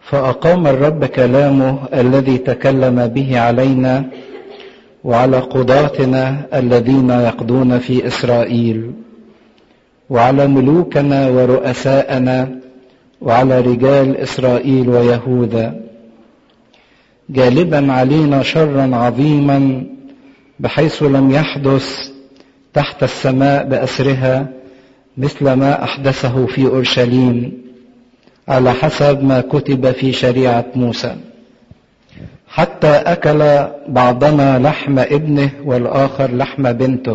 فأقام الرب كلامه الذي تكلم به علينا وعلى قضاتنا الذين يقضون في إسرائيل وعلى ملوكنا ورؤساءنا وعلى رجال إسرائيل ويهوذا جالبا علينا شرا عظيما بحيث لم يحدث تحت السماء بأسرها مثل ما أحدثه في أورشليم على حسب ما كتب في شريعة موسى حتى أكل بعضنا لحم ابنه والآخر لحم بنته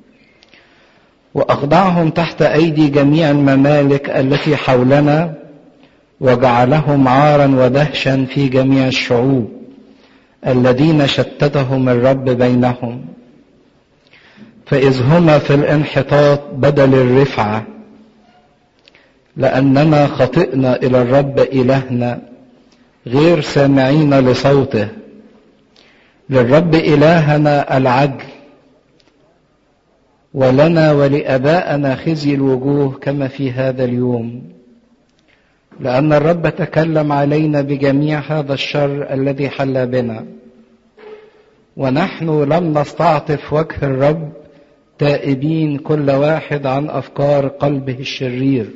وأخضعهم تحت أيدي جميع الممالك التي حولنا وجعلهم عارا ودهشا في جميع الشعوب الذين شتتهم الرب بينهم فإذ هما في الانحطاط بدل الرفعة لأننا خطئنا إلى الرب إلهنا غير سامعين لصوته للرب إلهنا العدل ولنا ولآبائنا خزي الوجوه كما في هذا اليوم لأن الرب تكلم علينا بجميع هذا الشر الذي حل بنا ونحن لم نستعطف وجه الرب تائبين كل واحد عن أفكار قلبه الشرير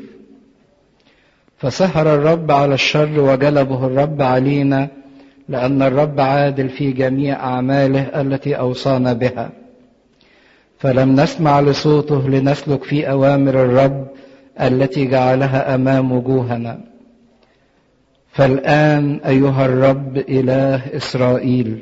فسهر الرب على الشر وجلبه الرب علينا لأن الرب عادل في جميع أعماله التي أوصانا بها فلم نسمع لصوته لنسلك في أوامر الرب التي جعلها أمام وجوهنا فالآن أيها الرب إله إسرائيل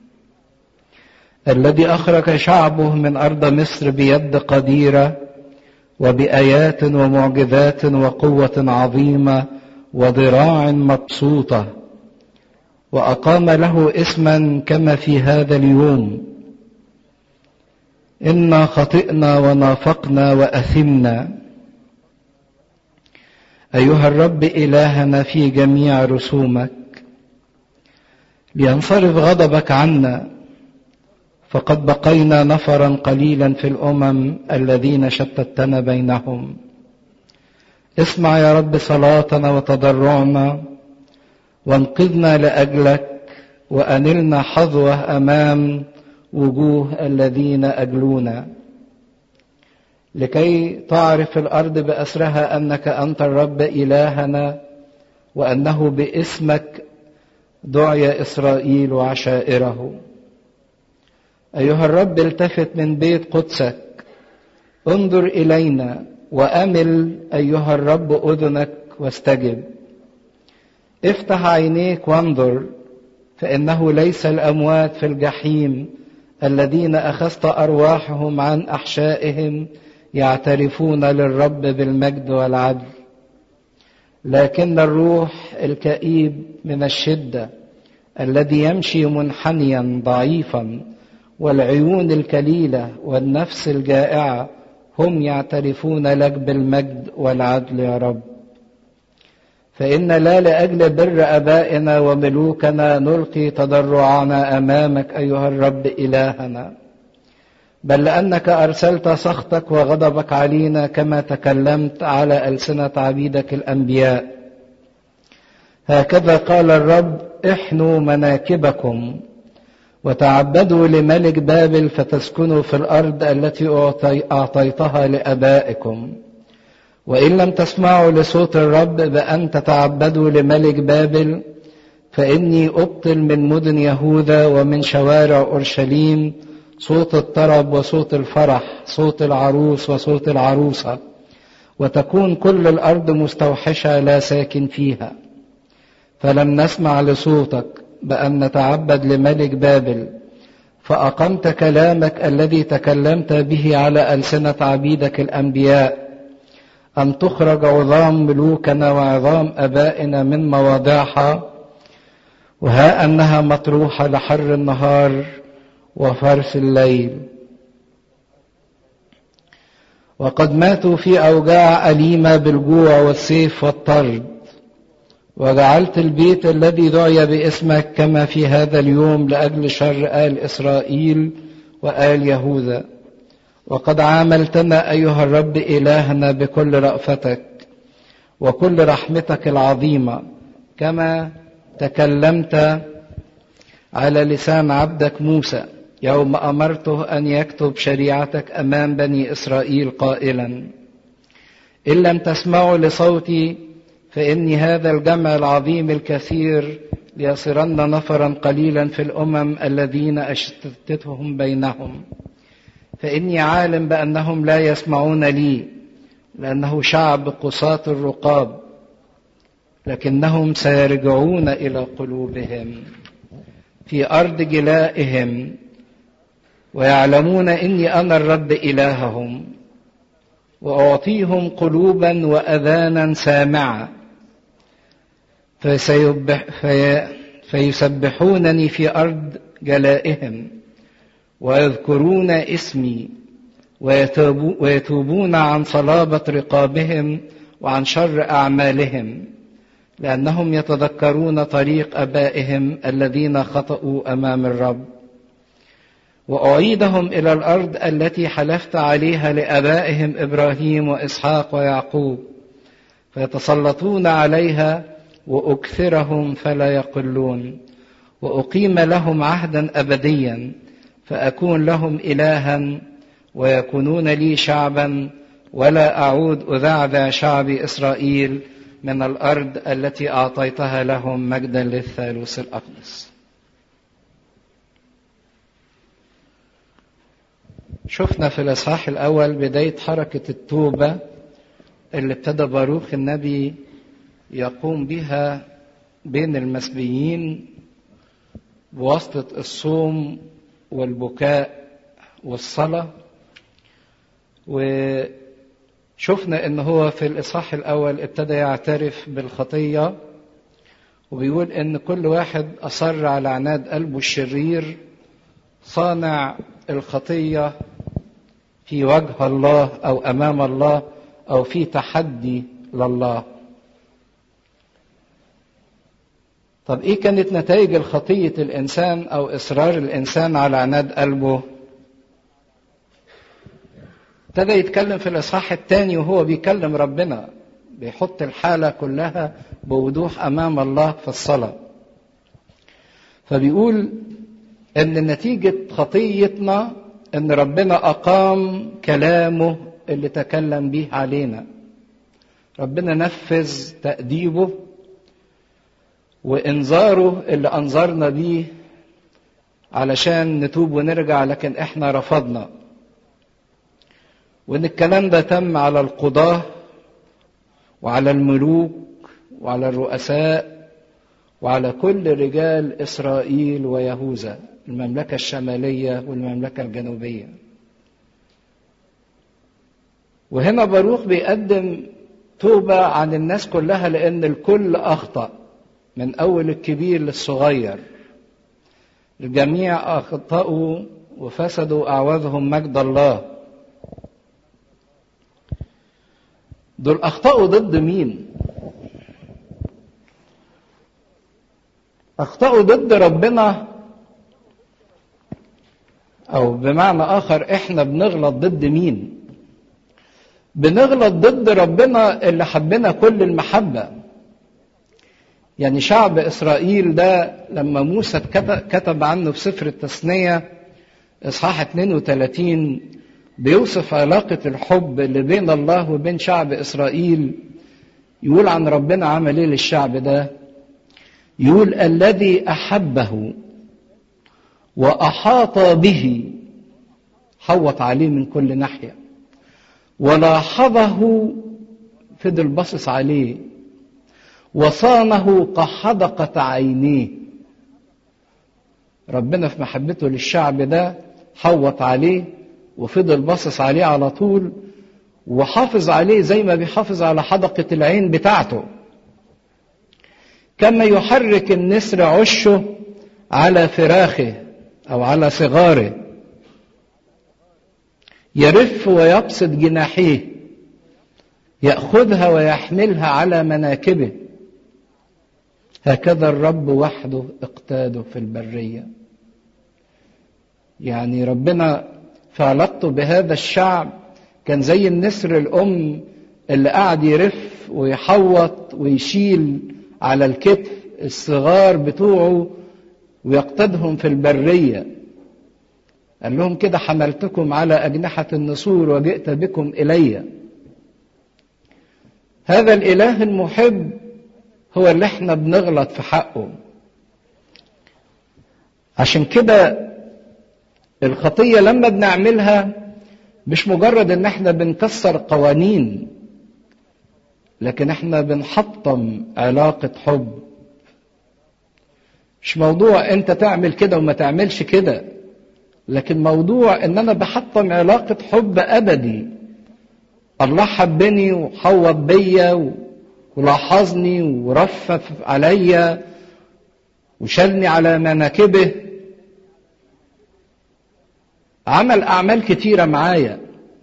الذي أخرج شعبه من أرض مصر بيد قديرة وبآيات ومعجزات وقوة عظيمة وذراع مبسوطة وأقام له اسما كما في هذا اليوم إنا خطئنا ونافقنا وأثمنا أيها الرب إلهنا في جميع رسومك لينصرف غضبك عنا فقد بقينا نفرا قليلا في الامم الذين شتتنا بينهم اسمع يا رب صلاتنا وتضرعنا وانقذنا لاجلك وانلنا حظوه امام وجوه الذين اجلونا لكي تعرف الارض باسرها انك انت الرب الهنا وانه باسمك دعي اسرائيل وعشائره أيها الرب التفت من بيت قدسك انظر إلينا وأمل أيها الرب أذنك واستجب افتح عينيك وانظر فإنه ليس الأموات في الجحيم الذين أخذت أرواحهم عن أحشائهم يعترفون للرب بالمجد والعدل لكن الروح الكئيب من الشدة الذي يمشي منحنيا ضعيفا والعيون الكليلة والنفس الجائعة هم يعترفون لك بالمجد والعدل يا رب فإن لا لأجل بر أبائنا وملوكنا نلقي تضرعنا أمامك أيها الرب إلهنا بل لأنك أرسلت سخطك وغضبك علينا كما تكلمت على ألسنة عبيدك الأنبياء هكذا قال الرب احنوا مناكبكم وتعبدوا لملك بابل فتسكنوا في الارض التي اعطيتها لابائكم وان لم تسمعوا لصوت الرب بان تتعبدوا لملك بابل فاني ابطل من مدن يهوذا ومن شوارع اورشليم صوت الطرب وصوت الفرح صوت العروس وصوت العروسه وتكون كل الارض مستوحشه لا ساكن فيها فلم نسمع لصوتك بأن نتعبد لملك بابل فأقمت كلامك الذي تكلمت به على ألسنة عبيدك الأنبياء أن تخرج عظام ملوكنا وعظام أبائنا من مواضعها وها أنها مطروحة لحر النهار وفرس الليل وقد ماتوا في أوجاع أليمة بالجوع والسيف والطرد وجعلت البيت الذي دعي باسمك كما في هذا اليوم لاجل شر ال اسرائيل وال يهوذا وقد عاملتنا ايها الرب الهنا بكل رافتك وكل رحمتك العظيمه كما تكلمت على لسان عبدك موسى يوم امرته ان يكتب شريعتك امام بني اسرائيل قائلا ان لم تسمعوا لصوتي فاني هذا الجمع العظيم الكثير ليصيرن نفرا قليلا في الامم الذين اشتتهم بينهم فاني عالم بانهم لا يسمعون لي لانه شعب قصاة الرقاب لكنهم سيرجعون الى قلوبهم في ارض جلائهم ويعلمون اني انا الرب الههم واعطيهم قلوبا واذانا سامعه فسيبح في فيسبحونني في ارض جلائهم ويذكرون اسمي ويتوبون عن صلابه رقابهم وعن شر اعمالهم لانهم يتذكرون طريق ابائهم الذين خطاوا امام الرب واعيدهم الى الارض التي حلفت عليها لابائهم ابراهيم واسحاق ويعقوب فيتسلطون عليها واكثرهم فلا يقلون واقيم لهم عهدا ابديا فاكون لهم الها ويكونون لي شعبا ولا اعود اذعذع شعب اسرائيل من الارض التي اعطيتها لهم مجدا للثالوث الاقدس شفنا في الاصحاح الاول بدايه حركه التوبه اللي ابتدى باروخ النبي يقوم بها بين المسبيين بواسطه الصوم والبكاء والصلاه وشفنا ان هو في الاصحاح الاول ابتدى يعترف بالخطيه وبيقول ان كل واحد اصر على عناد قلبه الشرير صانع الخطيه في وجه الله او امام الله او في تحدي لله طب ايه كانت نتائج الخطيه الانسان او اصرار الانسان على عناد قلبه ابتدى يتكلم في الاصحاح الثاني وهو بيكلم ربنا بيحط الحاله كلها بوضوح امام الله في الصلاه فبيقول ان نتيجه خطيتنا ان ربنا اقام كلامه اللي تكلم به علينا ربنا نفذ تاديبه وانذاره اللي انذرنا بيه علشان نتوب ونرجع لكن احنا رفضنا وان الكلام ده تم على القضاه وعلى الملوك وعلى الرؤساء وعلى كل رجال اسرائيل ويهوذا المملكه الشماليه والمملكه الجنوبيه وهنا باروخ بيقدم توبه عن الناس كلها لان الكل اخطا من اول الكبير للصغير الجميع اخطاوا وفسدوا اعوذهم مجد الله دول اخطاوا ضد مين اخطاوا ضد ربنا او بمعنى اخر احنا بنغلط ضد مين بنغلط ضد ربنا اللي حبنا كل المحبه يعني شعب اسرائيل ده لما موسى كتب عنه في سفر التثنيه اصحاح 32 بيوصف علاقة الحب اللي بين الله وبين شعب إسرائيل يقول عن ربنا عمل إيه للشعب ده يقول الذي أحبه وأحاط به حوط عليه من كل ناحية ولاحظه فضل باصص عليه وصانه كحدقة عينيه ربنا في محبته للشعب ده حوط عليه وفضل باصص عليه على طول وحافظ عليه زي ما بيحافظ على حدقة العين بتاعته كما يحرك النسر عشه على فراخه أو على صغاره يرف ويبسط جناحيه يأخذها ويحملها على مناكبه هكذا الرب وحده اقتاده في البرية يعني ربنا في علاقته بهذا الشعب كان زي النسر الأم اللي قاعد يرف ويحوط ويشيل على الكتف الصغار بتوعه ويقتدهم في البرية قال لهم كده حملتكم على أجنحة النسور وجئت بكم إلي هذا الإله المحب هو اللي احنا بنغلط في حقه عشان كده الخطية لما بنعملها مش مجرد ان احنا بنكسر قوانين لكن احنا بنحطم علاقة حب مش موضوع انت تعمل كده وما تعملش كده لكن موضوع ان انا بحطم علاقة حب ابدي الله حبني وحوط بيا ولاحظني ورفف عليا وشلني على مناكبه عمل اعمال كتيره معايا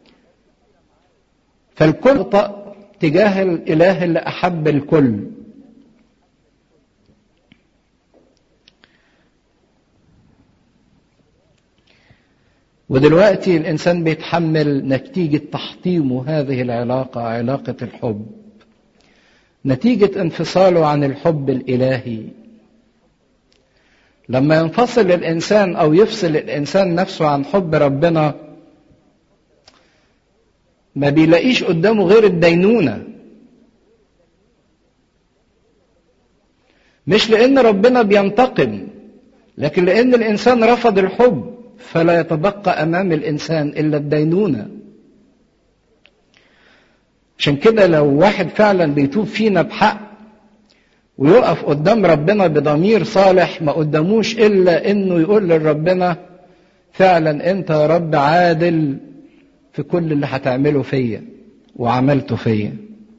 فالكل تجاه الاله اللي احب الكل ودلوقتي الانسان بيتحمل نتيجه تحطيمه هذه العلاقه علاقه الحب نتيجه انفصاله عن الحب الالهي لما ينفصل الانسان او يفصل الانسان نفسه عن حب ربنا ما بيلاقيش قدامه غير الدينونه مش لان ربنا بينتقم لكن لان الانسان رفض الحب فلا يتبقى امام الانسان الا الدينونه عشان كده لو واحد فعلا بيتوب فينا بحق ويقف قدام ربنا بضمير صالح ما قداموش الا انه يقول لربنا فعلا انت يا رب عادل في كل اللي هتعمله فيا وعملته فيا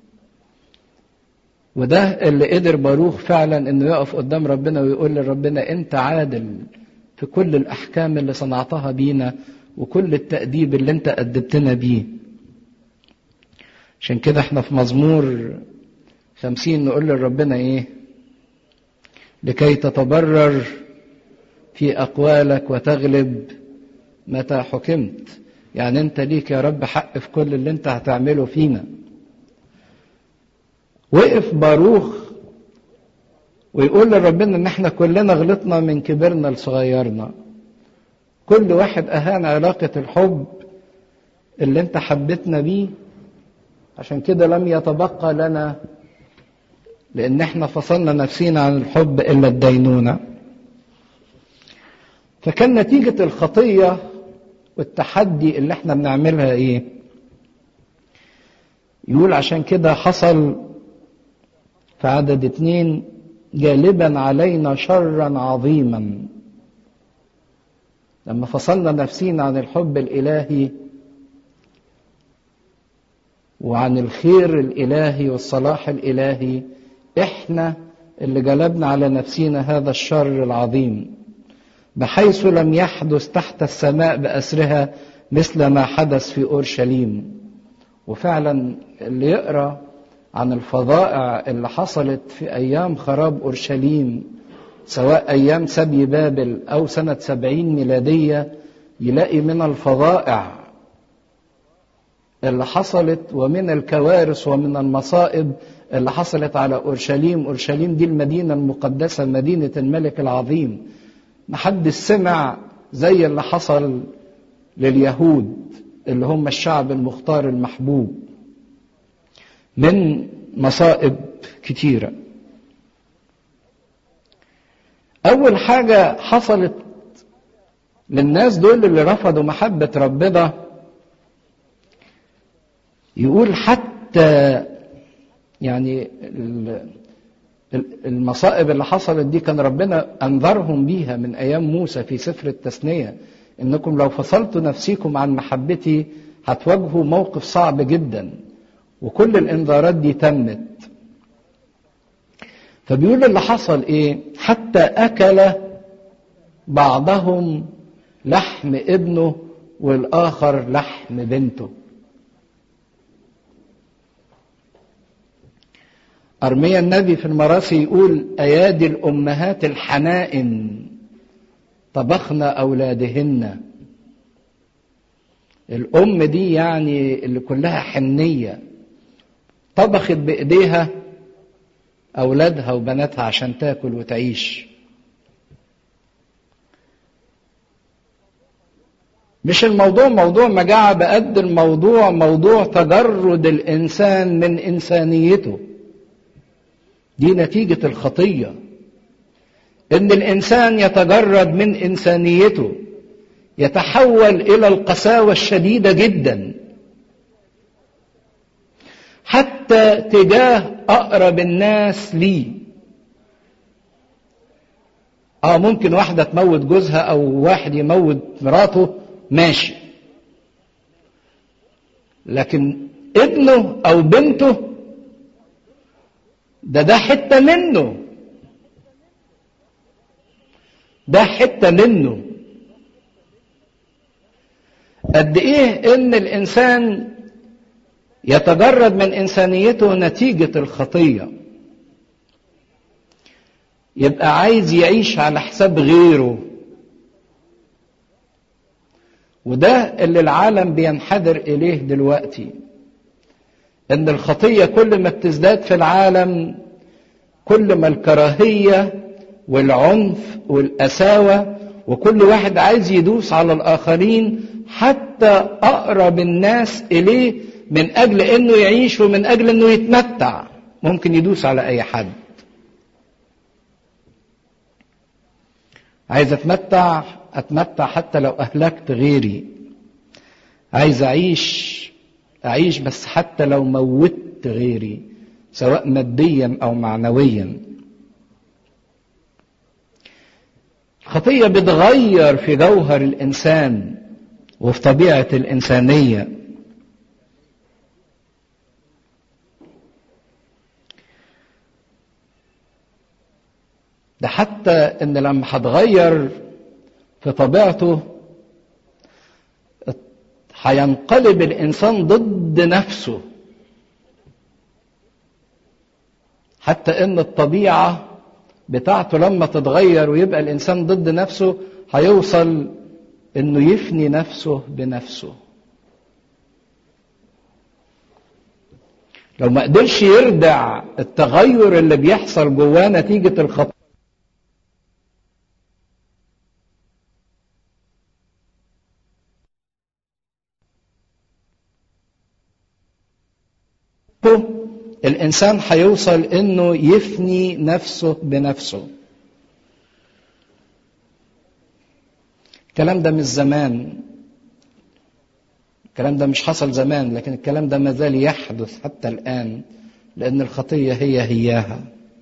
وده اللي قدر باروخ فعلا انه يقف قدام ربنا ويقول لربنا انت عادل في كل الاحكام اللي صنعتها بينا وكل التأديب اللي انت أدبتنا بيه عشان كده احنا في مزمور خمسين نقول لربنا ايه لكي تتبرر في أقوالك وتغلب متى حكمت يعني انت ليك يا رب حق في كل اللي انت هتعمله فينا وقف باروخ ويقول لربنا ان احنا كلنا غلطنا من كبرنا لصغيرنا كل واحد اهان علاقة الحب اللي انت حبتنا بيه عشان كده لم يتبقى لنا لان احنا فصلنا نفسينا عن الحب الا الدينونة فكان نتيجة الخطية والتحدي اللي احنا بنعملها ايه يقول عشان كده حصل في عدد اتنين جالبا علينا شرا عظيما لما فصلنا نفسينا عن الحب الالهي وعن الخير الالهي والصلاح الالهي احنا اللي جلبنا على نفسينا هذا الشر العظيم بحيث لم يحدث تحت السماء باسرها مثل ما حدث في اورشليم وفعلا اللي يقرا عن الفظائع اللي حصلت في ايام خراب اورشليم سواء ايام سبي بابل او سنه سبعين ميلاديه يلاقي من الفظائع اللي حصلت ومن الكوارث ومن المصائب اللي حصلت على اورشليم اورشليم دي المدينه المقدسه مدينه الملك العظيم محدش سمع زي اللي حصل لليهود اللي هم الشعب المختار المحبوب من مصائب كتيرة أول حاجة حصلت للناس دول اللي رفضوا محبة ربنا يقول حتى يعني المصائب اللي حصلت دي كان ربنا أنذرهم بيها من أيام موسى في سفر التثنية إنكم لو فصلتوا نفسيكم عن محبتي هتواجهوا موقف صعب جدا وكل الانذارات دي تمت فبيقول اللي حصل ايه حتى اكل بعضهم لحم ابنه والاخر لحم بنته أرميا النبي في المراسي يقول أيادي الأمهات الحنائن طبخن أولادهن الأم دي يعني اللي كلها حنية طبخت بإيديها أولادها وبناتها عشان تاكل وتعيش مش الموضوع موضوع مجاعة بقد الموضوع موضوع تجرد الإنسان من إنسانيته دي نتيجة الخطية إن الإنسان يتجرد من إنسانيته يتحول إلى القساوة الشديدة جدا حتى تجاه أقرب الناس ليه اه ممكن واحدة تموت جوزها أو واحد يموت مراته ماشي لكن ابنه أو بنته ده ده حتة منه ده حتة منه قد ايه ان الانسان يتجرد من انسانيته نتيجة الخطية يبقى عايز يعيش على حساب غيره وده اللي العالم بينحدر اليه دلوقتي ان الخطية كل ما بتزداد في العالم كل ما الكراهية والعنف والقساوة وكل واحد عايز يدوس على الآخرين حتى أقرب الناس إليه من أجل إنه يعيش ومن أجل إنه يتمتع ممكن يدوس على أي حد عايز أتمتع أتمتع حتى لو أهلكت غيري عايز أعيش أعيش بس حتى لو موتت غيري سواء ماديا أو معنويا الخطية بتغير في جوهر الإنسان وفي طبيعة الإنسانية ده حتى إن لما هتغير في طبيعته هينقلب الإنسان ضد نفسه حتى إن الطبيعة بتاعته لما تتغير ويبقى الإنسان ضد نفسه هيوصل إنه يفني نفسه بنفسه لو ما قدرش يردع التغير اللي بيحصل جواه نتيجة الخطأ الإنسان هيوصل إنه يفني نفسه بنفسه الكلام ده مش زمان الكلام ده مش حصل زمان لكن الكلام ده ما زال يحدث حتى الآن لأن الخطية هي هياها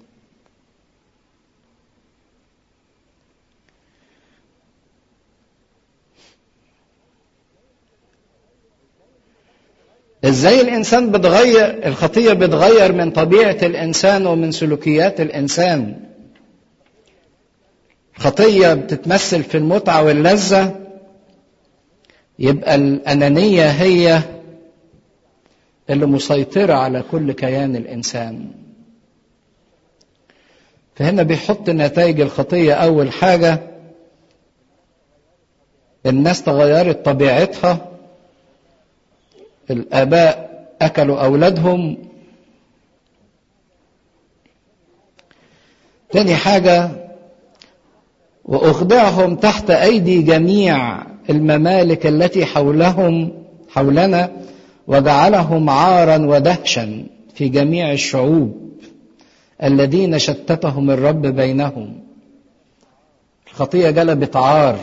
ازاي الانسان بتغير الخطيه بتغير من طبيعه الانسان ومن سلوكيات الانسان الخطيه بتتمثل في المتعه واللذه يبقى الانانيه هي اللي مسيطره على كل كيان الانسان فهنا بيحط نتائج الخطيه اول حاجه الناس تغيرت طبيعتها الآباء أكلوا أولادهم تاني حاجة وأخضعهم تحت أيدي جميع الممالك التي حولهم حولنا وجعلهم عارا ودهشا في جميع الشعوب الذين شتتهم الرب بينهم الخطية جلبت عار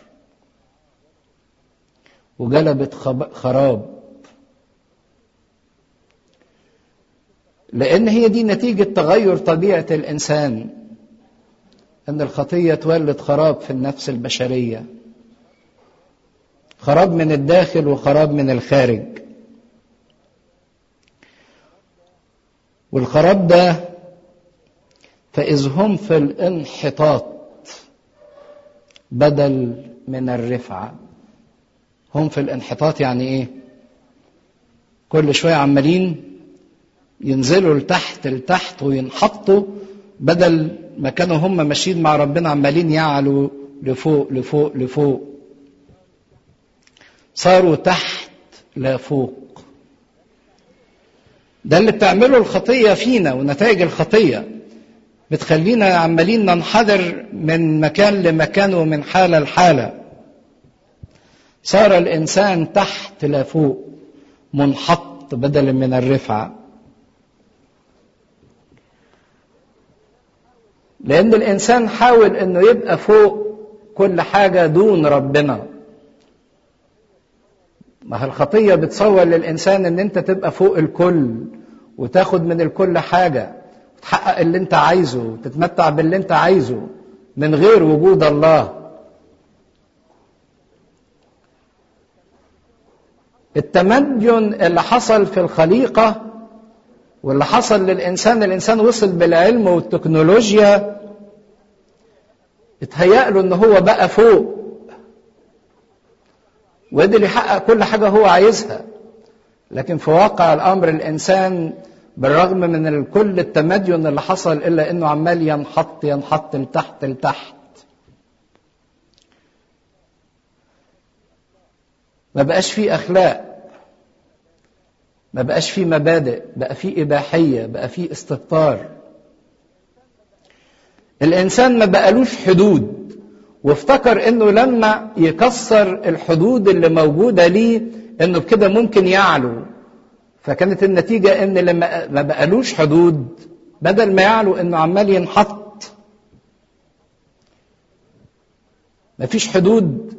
وجلبت خراب لأن هي دي نتيجة تغير طبيعة الإنسان أن الخطية تولد خراب في النفس البشرية خراب من الداخل وخراب من الخارج والخراب ده فإذ هم في الانحطاط بدل من الرفعة هم في الانحطاط يعني ايه كل شوية عمالين ينزلوا لتحت لتحت وينحطوا بدل ما كانوا هم ماشيين مع ربنا عمالين يعلوا لفوق لفوق لفوق صاروا تحت لا فوق ده اللي بتعمله الخطية فينا ونتائج الخطية بتخلينا عمالين ننحدر من مكان لمكان ومن حالة لحالة صار الإنسان تحت لا فوق منحط بدلا من الرفعة لأن الإنسان حاول إنه يبقى فوق كل حاجة دون ربنا ما الخطية بتصور للإنسان إن أنت تبقى فوق الكل وتاخد من الكل حاجة تحقق اللي أنت عايزه وتتمتع باللي أنت عايزه من غير وجود الله التمدن اللي حصل في الخليقة واللي حصل للإنسان الإنسان وصل بالعلم والتكنولوجيا اتهيأ له إن هو بقى فوق وقدر يحقق كل حاجة هو عايزها لكن في واقع الأمر الإنسان بالرغم من كل التمدن اللي حصل إلا إنه عمال ينحط ينحط لتحت لتحت ما بقاش فيه أخلاق ما بقاش فيه مبادئ بقى فيه إباحية بقى فيه استهتار الإنسان ما بقالوش حدود وافتكر انه لما يكسر الحدود اللي موجوده ليه انه بكده ممكن يعلو فكانت النتيجه ان لما ما بقالوش حدود بدل ما يعلو انه عمال ينحط مفيش حدود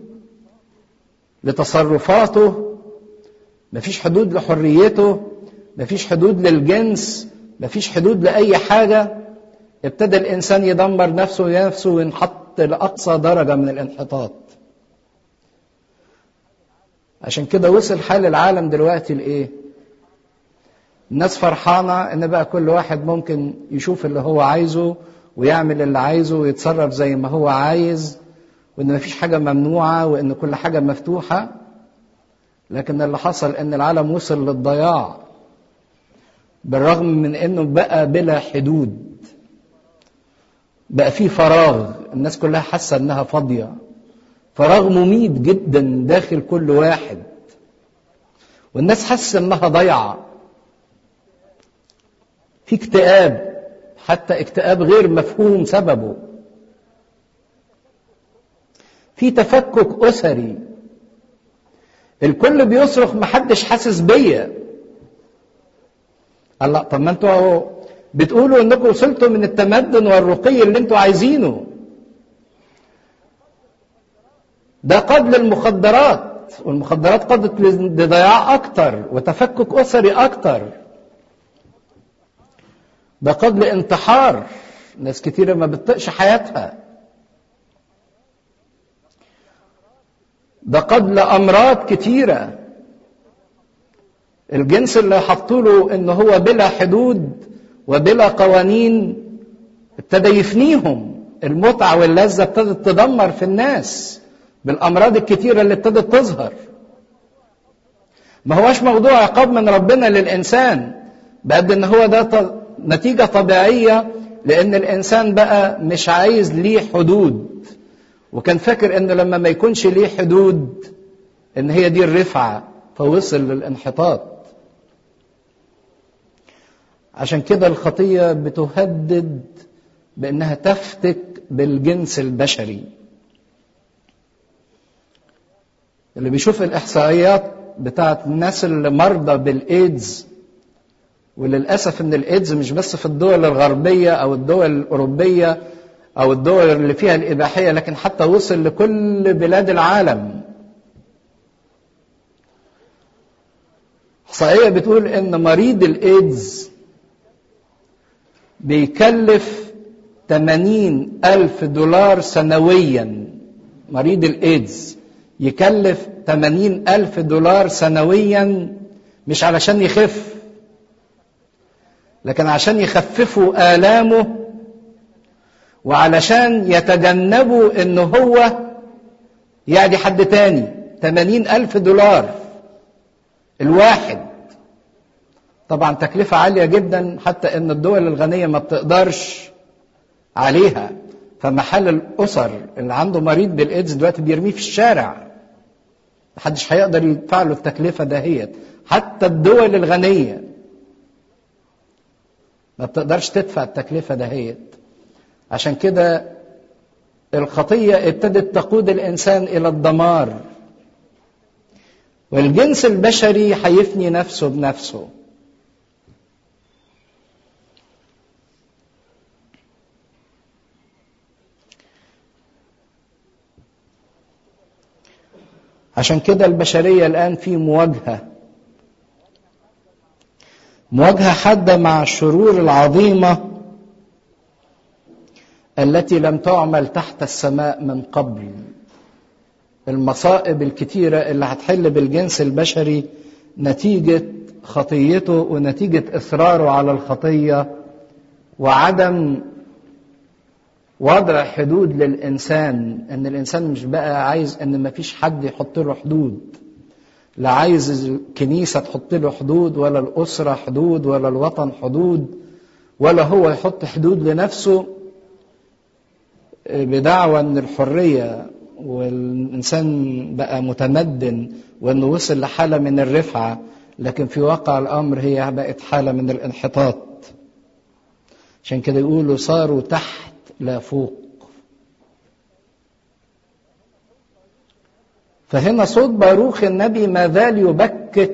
لتصرفاته مفيش حدود لحريته مفيش حدود للجنس مفيش حدود لاي حاجه ابتدى الانسان يدمر نفسه ونفسه وينحط لاقصى درجه من الانحطاط عشان كده وصل حال العالم دلوقتي لايه الناس فرحانه ان بقى كل واحد ممكن يشوف اللي هو عايزه ويعمل اللي عايزه ويتصرف زي ما هو عايز وان مفيش حاجه ممنوعه وان كل حاجه مفتوحه لكن اللي حصل ان العالم وصل للضياع بالرغم من انه بقى بلا حدود بقى فيه فراغ الناس كلها حاسه انها فاضيه فراغ مميت جدا داخل كل واحد والناس حاسه انها ضيعه في اكتئاب حتى اكتئاب غير مفهوم سببه في تفكك اسري الكل بيصرخ محدش حاسس بيا الله طب ما انتوا بتقولوا انكم وصلتوا من التمدن والرقي اللي انتوا عايزينه ده قاد للمخدرات والمخدرات قادت لضياع اكتر وتفكك اسري اكتر ده قاد لانتحار ناس كتيره ما بتطقش حياتها ده قاد لامراض كتيره الجنس اللي حطوا له ان هو بلا حدود وبلا قوانين ابتدى يفنيهم المتعه واللذه ابتدت تدمر في الناس بالامراض الكتيره اللي ابتدت تظهر ما هوش موضوع عقاب من ربنا للانسان بقد ان هو ده نتيجه طبيعيه لان الانسان بقى مش عايز ليه حدود وكان فاكر انه لما ما يكونش ليه حدود ان هي دي الرفعه فوصل للانحطاط عشان كده الخطيه بتهدد بانها تفتك بالجنس البشري اللي بيشوف الاحصائيات بتاعت الناس اللي مرضى بالايدز وللاسف ان الايدز مش بس في الدول الغربيه او الدول الاوروبيه او الدول اللي فيها الاباحيه لكن حتى وصل لكل بلاد العالم احصائيه بتقول ان مريض الايدز بيكلف 80 ألف دولار سنويا مريض الإيدز يكلف 80 ألف دولار سنويا مش علشان يخف لكن عشان يخففوا آلامه وعلشان يتجنبوا ان هو يعدي حد تاني 80 ألف دولار الواحد طبعا تكلفة عالية جدا حتى ان الدول الغنية ما بتقدرش عليها فمحل الأسر اللي عنده مريض بالإيدز دلوقتي بيرميه في الشارع محدش هيقدر يدفع له التكلفة دهيت حتى الدول الغنية ما بتقدرش تدفع التكلفة دهيت عشان كده الخطية ابتدت تقود الإنسان إلى الدمار والجنس البشري هيفني نفسه بنفسه عشان كده البشرية الآن في مواجهة مواجهة حادة مع الشرور العظيمة التي لم تعمل تحت السماء من قبل المصائب الكتيرة اللي هتحل بالجنس البشري نتيجة خطيته ونتيجة إصراره على الخطية وعدم وضع حدود للإنسان إن الإنسان مش بقى عايز إن مفيش حد يحط له حدود لا عايز الكنيسة تحط له حدود ولا الأسرة حدود ولا الوطن حدود ولا هو يحط حدود لنفسه بدعوى ان الحريه والانسان بقى متمدن وانه وصل لحاله من الرفعه لكن في واقع الامر هي بقت حاله من الانحطاط عشان كده يقولوا صاروا تحت لا فوق فهنا صوت باروخ النبي ما زال يبكت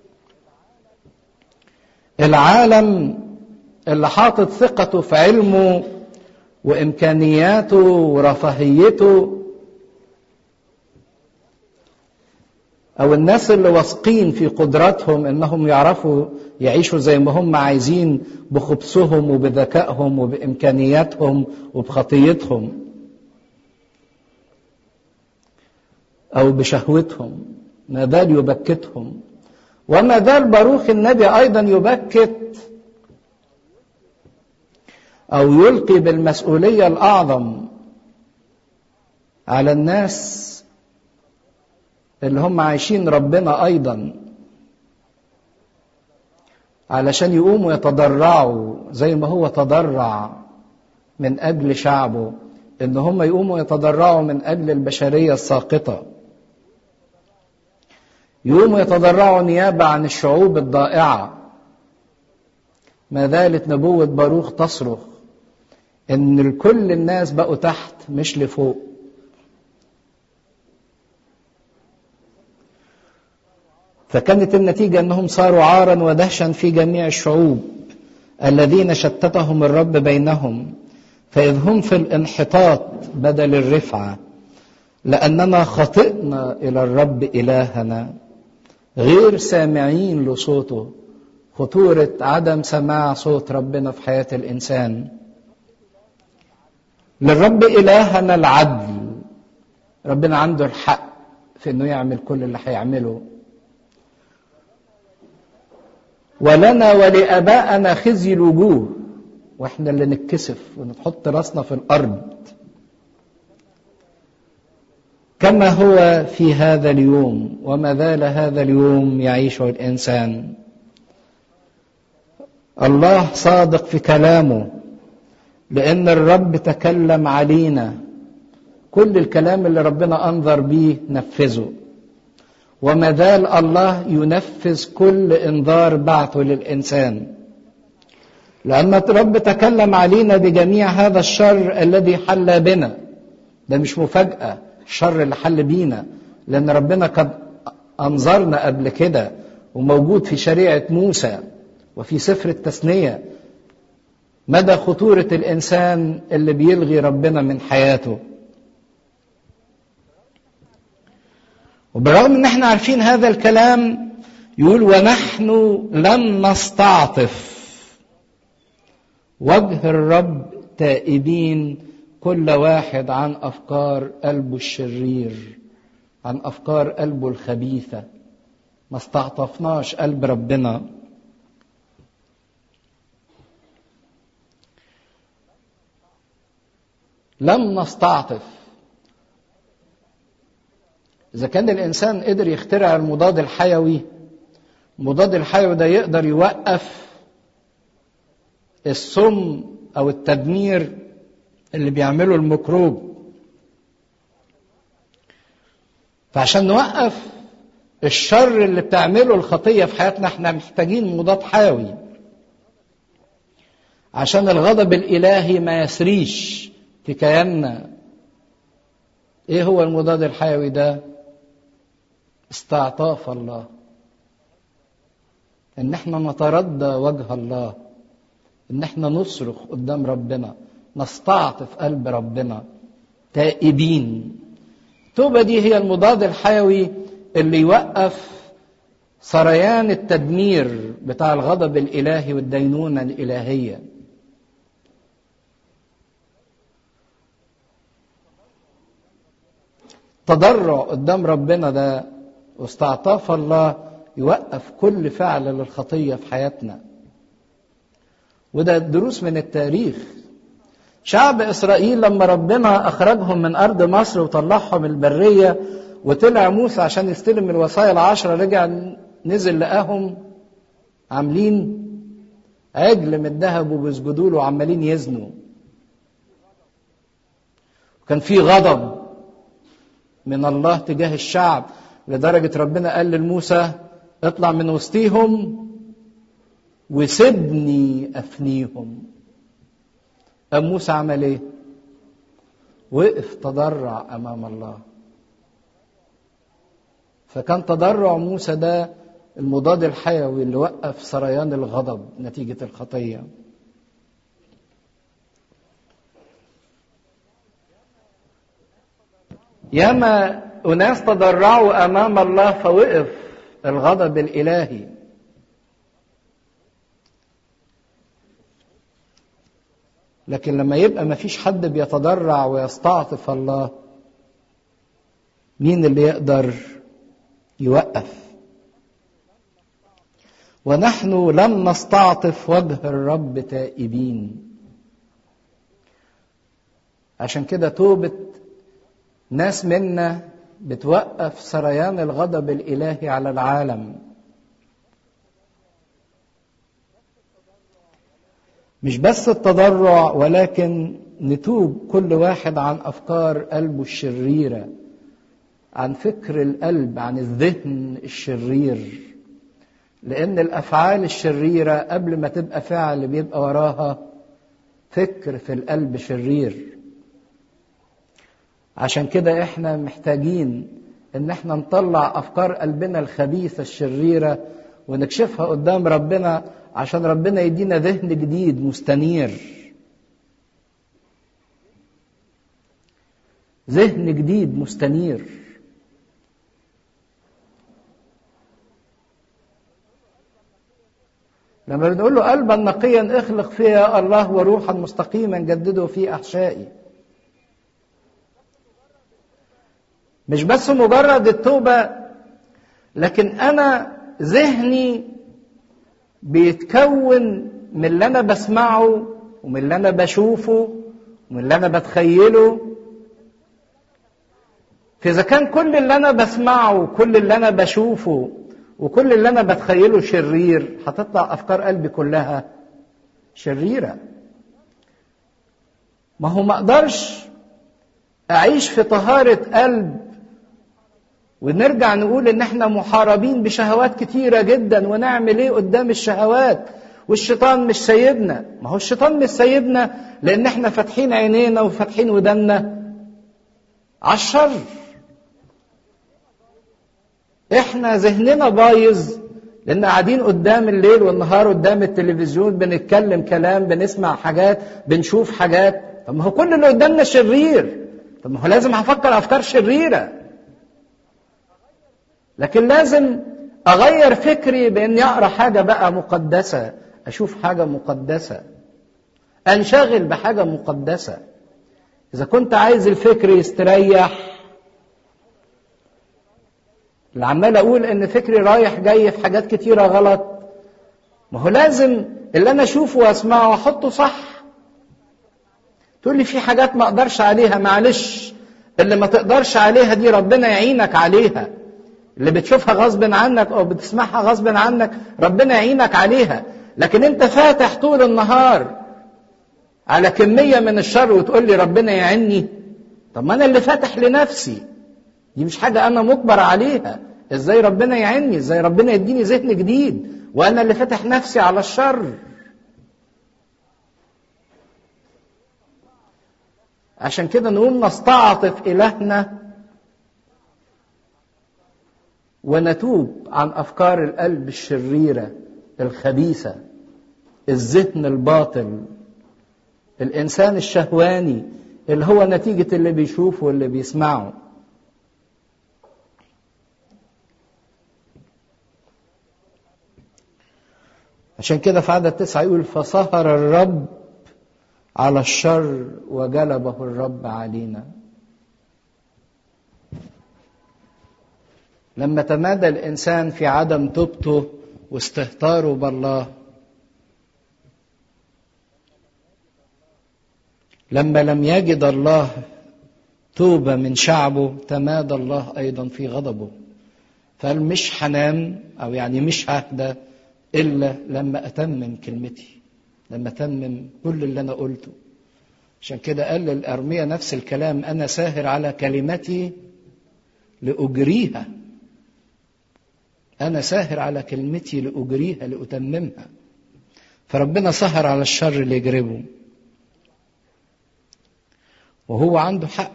العالم اللي حاطط ثقته في علمه وامكانياته ورفاهيته او الناس اللي واثقين في قدراتهم انهم يعرفوا يعيشوا زي ما هم عايزين بخبثهم وبذكائهم وبامكانياتهم وبخطيتهم او بشهوتهم ما زال يبكتهم وما زال باروخ النبي ايضا يبكت او يلقي بالمسؤوليه الاعظم على الناس اللي هم عايشين ربنا ايضا علشان يقوموا يتضرعوا زي ما هو تضرع من اجل شعبه ان هم يقوموا يتضرعوا من اجل البشريه الساقطه يقوموا يتضرعوا نيابه عن الشعوب الضائعه ما زالت نبوه باروخ تصرخ ان كل الناس بقوا تحت مش لفوق فكانت النتيجه انهم صاروا عارا ودهشا في جميع الشعوب الذين شتتهم الرب بينهم فاذ هم في الانحطاط بدل الرفعه لاننا خطئنا الى الرب الهنا غير سامعين لصوته خطوره عدم سماع صوت ربنا في حياه الانسان للرب إلهنا العدل ربنا عنده الحق في انه يعمل كل اللي هيعمله ولنا ولآبائنا خزي الوجوه واحنا اللي نتكسف ونحط راسنا في الارض كما هو في هذا اليوم وما زال هذا اليوم يعيشه الانسان الله صادق في كلامه لأن الرب تكلم علينا كل الكلام اللي ربنا أنظر بيه نفذه وما زال الله ينفذ كل إنذار بعثه للإنسان لأن الرب تكلم علينا بجميع هذا الشر الذي حل بنا ده مش مفاجأة الشر اللي حل بينا لأن ربنا قد أنظرنا قبل كده وموجود في شريعة موسى وفي سفر التثنية مدى خطورة الإنسان اللي بيلغي ربنا من حياته وبالرغم ان احنا عارفين هذا الكلام يقول ونحن لم نستعطف وجه الرب تائبين كل واحد عن افكار قلبه الشرير عن افكار قلبه الخبيثه ما استعطفناش قلب ربنا لم نستعطف إذا كان الإنسان قدر يخترع المضاد الحيوي المضاد الحيوي ده يقدر يوقف السم أو التدمير اللي بيعمله الميكروب فعشان نوقف الشر اللي بتعمله الخطية في حياتنا احنا محتاجين مضاد حيوي عشان الغضب الالهي ما يسريش في كياننا ايه هو المضاد الحيوي ده استعطاف الله ان احنا نتردى وجه الله ان احنا نصرخ قدام ربنا نستعطف قلب ربنا تائبين التوبه دي هي المضاد الحيوي اللي يوقف سريان التدمير بتاع الغضب الالهي والدينونه الالهيه تضرع قدام ربنا ده واستعطاف الله يوقف كل فعل للخطيه في حياتنا وده دروس من التاريخ شعب اسرائيل لما ربنا اخرجهم من ارض مصر وطلعهم البريه وطلع موسى عشان يستلم الوصايا العشره رجع نزل لقاهم عاملين عجل من الذهب وبيسجدوا له وعمالين يزنوا وكان في غضب من الله تجاه الشعب لدرجه ربنا قال لموسى اطلع من وسطيهم وسيبني افنيهم قام موسى عمل ايه وقف تضرع امام الله فكان تضرع موسى ده المضاد الحيوي اللي وقف سريان الغضب نتيجه الخطيه ياما اناس تضرعوا امام الله فوقف الغضب الالهي لكن لما يبقى ما فيش حد بيتضرع ويستعطف الله مين اللي يقدر يوقف ونحن لم نستعطف وجه الرب تائبين عشان كده توبة ناس منا بتوقف سريان الغضب الإلهي على العالم مش بس التضرع ولكن نتوب كل واحد عن افكار قلبه الشريره عن فكر القلب عن الذهن الشرير لان الافعال الشريره قبل ما تبقى فعل بيبقى وراها فكر في القلب شرير عشان كده احنا محتاجين ان احنا نطلع افكار قلبنا الخبيثه الشريره ونكشفها قدام ربنا عشان ربنا يدينا ذهن جديد مستنير ذهن جديد مستنير لما بنقول له قلبا نقيا اخلق فيا الله وروحا مستقيما جدده في احشائي مش بس مجرد التوبه لكن انا ذهني بيتكون من اللي انا بسمعه ومن اللي انا بشوفه ومن اللي انا بتخيله فاذا كان كل اللي انا بسمعه وكل اللي انا بشوفه وكل اللي انا بتخيله شرير هتطلع افكار قلبي كلها شريره ما هو ما اقدرش اعيش في طهاره قلب ونرجع نقول ان احنا محاربين بشهوات كتيره جدا ونعمل ايه قدام الشهوات والشيطان مش سايبنا ما هو الشيطان مش سايبنا لان احنا فاتحين عينينا وفاتحين ودنا على الشر احنا ذهننا بايظ لان قاعدين قدام الليل والنهار قدام التلفزيون بنتكلم كلام بنسمع حاجات بنشوف حاجات طب ما هو كل اللي قدامنا شرير طب ما هو لازم هفكر افكار شريره لكن لازم اغير فكري باني اقرا حاجه بقى مقدسه اشوف حاجه مقدسه انشغل بحاجه مقدسه اذا كنت عايز الفكر يستريح اللي عمال اقول ان فكري رايح جاي في حاجات كتيره غلط ما هو لازم اللي انا اشوفه واسمعه واحطه صح تقول لي في حاجات ما اقدرش عليها معلش اللي ما تقدرش عليها دي ربنا يعينك عليها اللي بتشوفها غصب عنك او بتسمعها غصب عنك ربنا يعينك عليها لكن انت فاتح طول النهار على كمية من الشر وتقول لي ربنا يعيني طب ما انا اللي فاتح لنفسي دي مش حاجة انا مجبر عليها ازاي ربنا يعيني ازاي ربنا يديني ذهن جديد وانا اللي فاتح نفسي على الشر عشان كده نقوم نستعطف إلهنا ونتوب عن أفكار القلب الشريرة الخبيثة الذهن الباطل الإنسان الشهواني اللي هو نتيجة اللي بيشوفه واللي بيسمعه عشان كده في عدد تسعة يقول فسهر الرب على الشر وجلبه الرب علينا لما تمادى الإنسان في عدم توبته واستهتاره بالله لما لم يجد الله توبة من شعبه تمادى الله أيضا في غضبه فقال مش هنام أو يعني مش ههدى إلا لما أتمم كلمتي لما أتمم كل اللي أنا قلته عشان كده قال للأرمية نفس الكلام أنا ساهر على كلمتي لأجريها أنا ساهر على كلمتي لأجريها لأتممها فربنا سهر على الشر اللي يجربه وهو عنده حق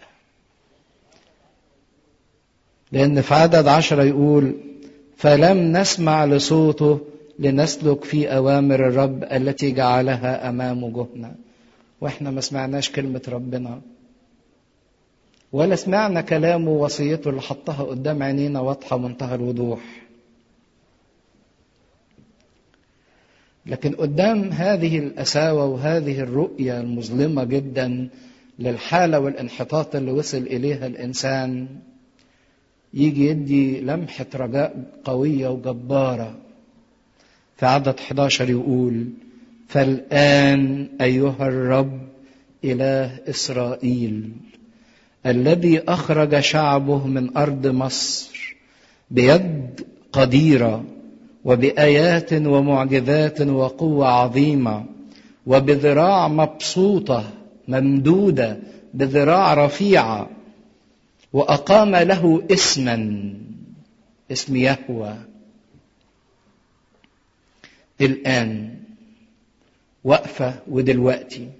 لأن في عدد عشرة يقول فلم نسمع لصوته لنسلك في أوامر الرب التي جعلها أمام وجوهنا وإحنا ما سمعناش كلمة ربنا ولا سمعنا كلامه وصيته اللي حطها قدام عينينا واضحة منتهى الوضوح لكن قدام هذه الأساوة وهذه الرؤية المظلمة جدا للحالة والانحطاط اللي وصل إليها الإنسان يجي يدي لمحة رجاء قوية وجبارة في عدد 11 يقول فالآن أيها الرب إله إسرائيل الذي أخرج شعبه من أرض مصر بيد قديرة وبآيات ومعجزات وقوة عظيمة وبذراع مبسوطة ممدودة بذراع رفيعة وأقام له اسما اسم يهوى الآن وقفة ودلوقتي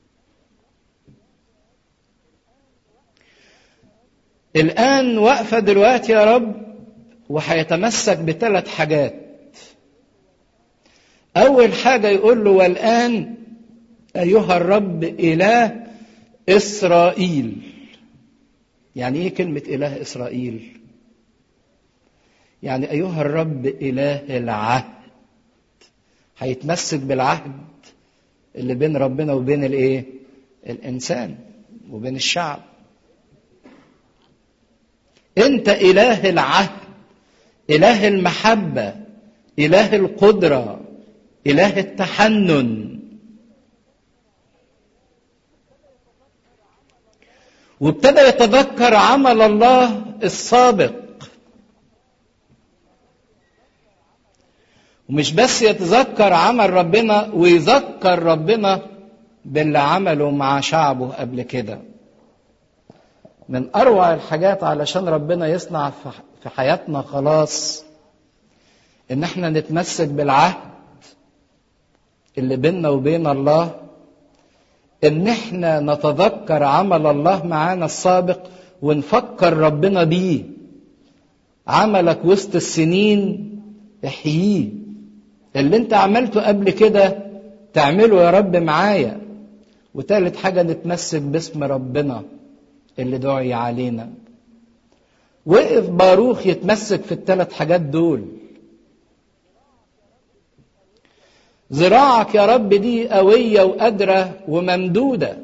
الآن وقفة دلوقتي يا رب وهيتمسك بثلاث حاجات أول حاجة يقول له والآن أيها الرب إله إسرائيل يعني إيه كلمة إله إسرائيل يعني أيها الرب إله العهد هيتمسك بالعهد اللي بين ربنا وبين الإيه الإنسان وبين الشعب أنت إله العهد إله المحبة إله القدرة إله التحنن وابتدى يتذكر عمل الله السابق ومش بس يتذكر عمل ربنا ويذكر ربنا باللي عمله مع شعبه قبل كده من اروع الحاجات علشان ربنا يصنع في حياتنا خلاص ان احنا نتمسك بالعهد اللي بيننا وبين الله ان احنا نتذكر عمل الله معانا السابق ونفكر ربنا بيه عملك وسط السنين احييه اللي انت عملته قبل كده تعمله يا رب معايا وتالت حاجة نتمسك باسم ربنا اللي دعي علينا وقف باروخ يتمسك في الثلاث حاجات دول ذراعك يا رب دي قوية وقادرة وممدودة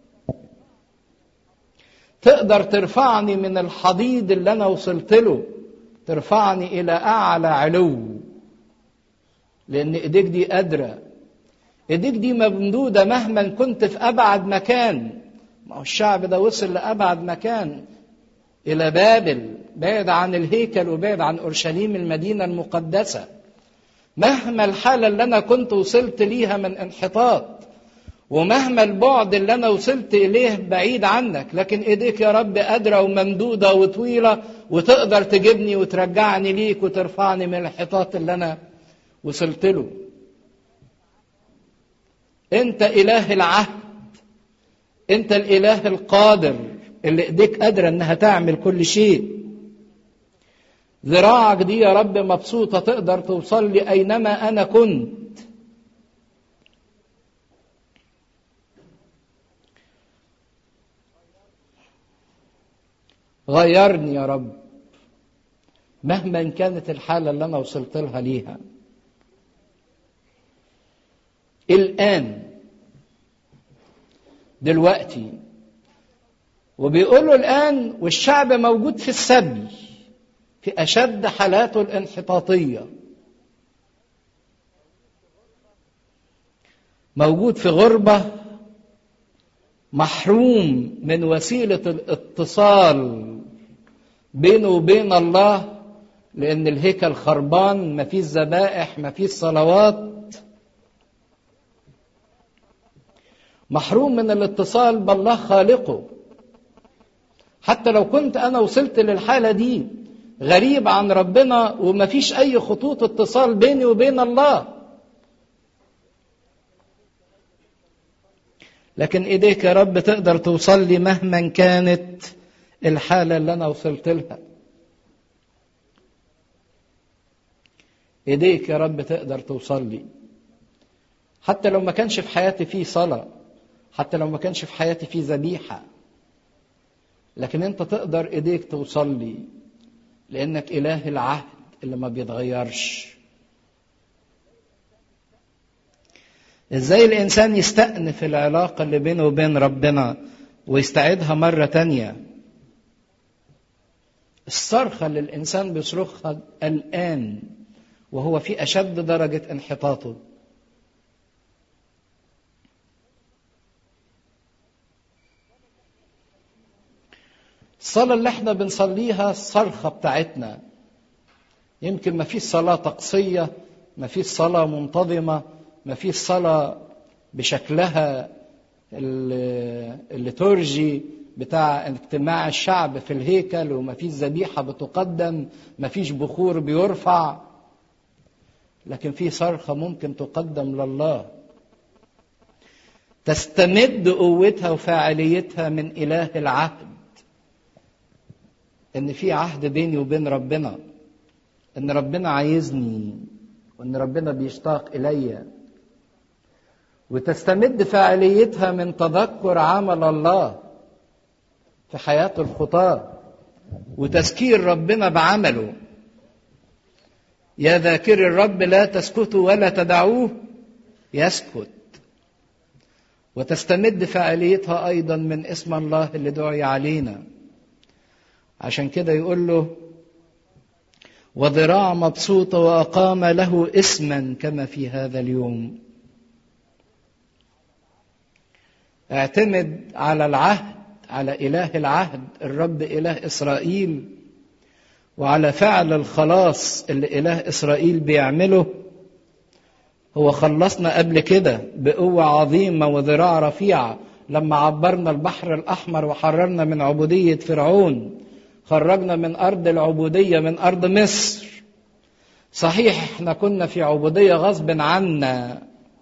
تقدر ترفعني من الحضيض اللي أنا وصلت له ترفعني إلى أعلى علو لأن إيديك دي قادرة إيديك دي ممدودة مهما كنت في أبعد مكان ما هو الشعب ده وصل لأبعد مكان إلى بابل بعد عن الهيكل وبعد عن أورشليم المدينة المقدسة مهما الحالة اللي أنا كنت وصلت ليها من انحطاط ومهما البعد اللي أنا وصلت إليه بعيد عنك لكن إيديك يا رب قادرة وممدودة وطويلة وتقدر تجيبني وترجعني ليك وترفعني من الانحطاط اللي أنا وصلت له أنت إله العهد انت الاله القادر اللي ايديك قادره انها تعمل كل شيء ذراعك دي يا رب مبسوطه تقدر توصل لي اينما انا كنت غيرني يا رب مهما كانت الحاله اللي انا وصلت لها ليها الان دلوقتي وبيقولوا الان والشعب موجود في السبي في اشد حالاته الانحطاطيه موجود في غربه محروم من وسيله الاتصال بينه وبين الله لان الهيكل خربان مفيش ذبائح مفيش صلوات محروم من الاتصال بالله خالقه حتى لو كنت انا وصلت للحاله دي غريب عن ربنا ومفيش اي خطوط اتصال بيني وبين الله لكن ايديك يا رب تقدر توصل لي مهما كانت الحاله اللي انا وصلت لها ايديك يا رب تقدر توصل لي حتى لو ما كانش في حياتي فيه صلاه حتى لو ما كانش في حياتي فيه ذبيحه لكن انت تقدر ايديك توصل لي لانك اله العهد اللي ما بيتغيرش ازاي الانسان يستأنف العلاقة اللي بينه وبين ربنا ويستعيدها مرة تانية الصرخة اللي الانسان بيصرخها الان وهو في اشد درجة انحطاطه الصلاة اللي احنا بنصليها الصرخة بتاعتنا يمكن ما فيش صلاة طقسية ما فيش صلاة منتظمة ما فيش صلاة بشكلها الليتورجي بتاع اجتماع الشعب في الهيكل وما فيش ذبيحة بتقدم ما فيش بخور بيرفع لكن في صرخة ممكن تقدم لله تستمد قوتها وفاعليتها من إله العهد ان في عهد بيني وبين ربنا ان ربنا عايزني وان ربنا بيشتاق الي وتستمد فاعليتها من تذكر عمل الله في حياه الخطاه وتذكير ربنا بعمله يا ذاكر الرب لا تسكتوا ولا تدعوه يسكت وتستمد فاعليتها ايضا من اسم الله اللي دعي علينا عشان كده يقول له وذراع مبسوطة وأقام له اسما كما في هذا اليوم اعتمد على العهد على إله العهد الرب إله إسرائيل وعلى فعل الخلاص اللي إله إسرائيل بيعمله هو خلصنا قبل كده بقوة عظيمة وذراع رفيعة لما عبرنا البحر الأحمر وحررنا من عبودية فرعون خرجنا من أرض العبودية من أرض مصر صحيح احنا كنا في عبودية غصب عنا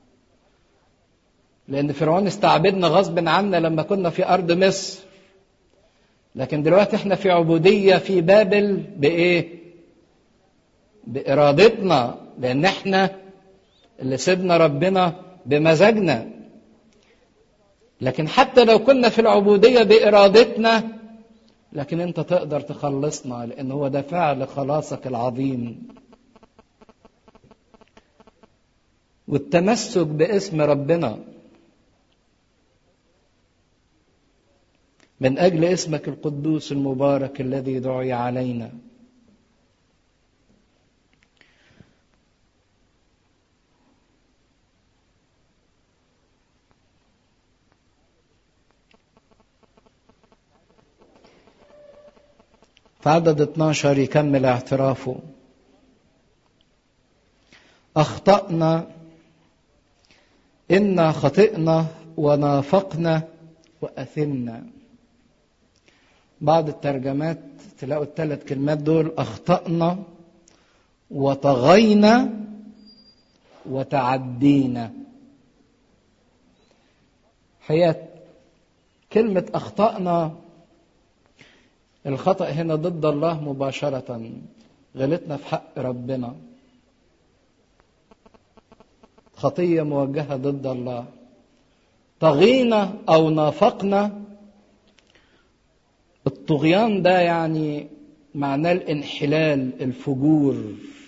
لأن فرعون استعبدنا غصب عنا لما كنا في أرض مصر لكن دلوقتي احنا في عبودية في بابل بإيه؟ بإرادتنا لأن احنا اللي سيبنا ربنا بمزاجنا لكن حتى لو كنا في العبودية بإرادتنا لكن انت تقدر تخلصنا لان هو ده فعل خلاصك العظيم والتمسك باسم ربنا من اجل اسمك القدوس المبارك الذي دعي علينا في عدد 12 يكمل اعترافه أخطأنا إنا خطئنا ونافقنا وأثمنا بعض الترجمات تلاقوا الثلاث كلمات دول أخطأنا وطغينا وتعدينا حياة كلمة أخطأنا الخطأ هنا ضد الله مباشرة غلطنا في حق ربنا خطية موجهة ضد الله طغينا أو نافقنا الطغيان ده يعني معناه الانحلال الفجور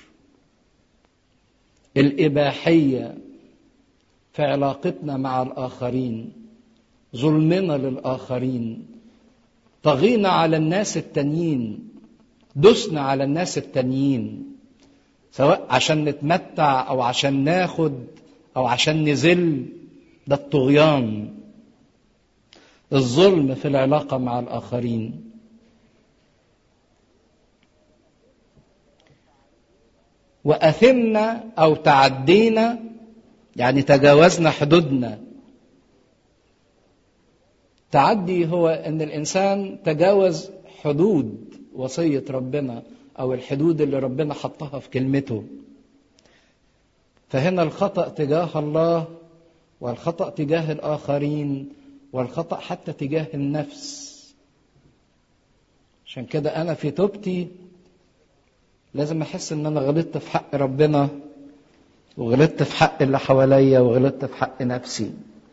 الإباحية في علاقتنا مع الآخرين ظلمنا للآخرين طغينا على الناس التانيين دسنا على الناس التانيين سواء عشان نتمتع أو عشان ناخد أو عشان نزل ده الطغيان الظلم في العلاقة مع الآخرين وأثمنا أو تعدينا يعني تجاوزنا حدودنا تعدي هو ان الانسان تجاوز حدود وصيه ربنا او الحدود اللي ربنا حطها في كلمته فهنا الخطا تجاه الله والخطا تجاه الاخرين والخطا حتى تجاه النفس عشان كده انا في توبتي لازم احس ان انا غلطت في حق ربنا وغلطت في حق اللي حواليا وغلطت في حق نفسي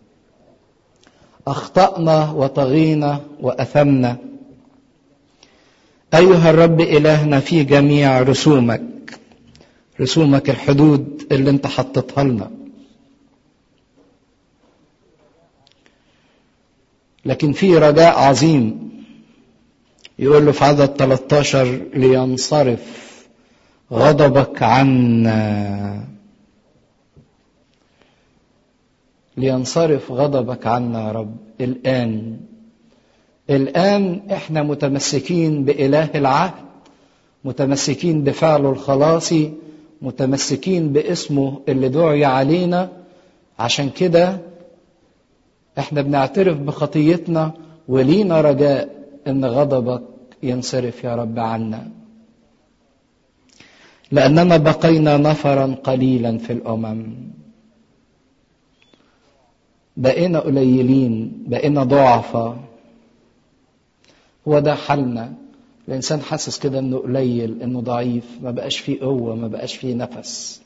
اخطانا وطغينا واثمنا ايها الرب الهنا في جميع رسومك رسومك الحدود اللي انت حطيتها لنا لكن في رجاء عظيم يقول له في عدد 13 لينصرف غضبك عنا لينصرف غضبك عنا يا رب الآن الآن احنا متمسكين بإله العهد متمسكين بفعله الخلاصي متمسكين باسمه اللي دعي علينا عشان كده احنا بنعترف بخطيتنا ولينا رجاء ان غضبك ينصرف يا رب عنا لاننا بقينا نفرا قليلا في الامم بقينا قليلين بقينا ضعفاء هو ده حالنا الانسان حاسس كده انه قليل انه ضعيف ما بقاش فيه قوه ما بقاش فيه نفس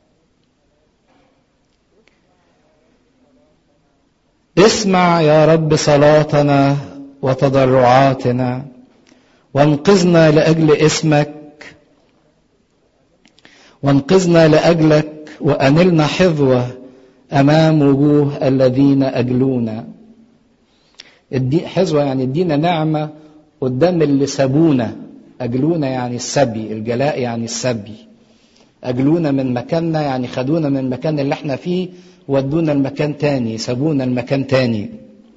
اسمع يا رب صلاتنا وتضرعاتنا وانقذنا لاجل اسمك وانقذنا لاجلك وانلنا حظوه امام وجوه الذين اجلونا الدي حظوه يعني ادينا نعمه قدام اللي سابونا اجلونا يعني السبي الجلاء يعني السبي اجلونا من مكاننا يعني خدونا من المكان اللي احنا فيه ودونا المكان تاني سابونا المكان تاني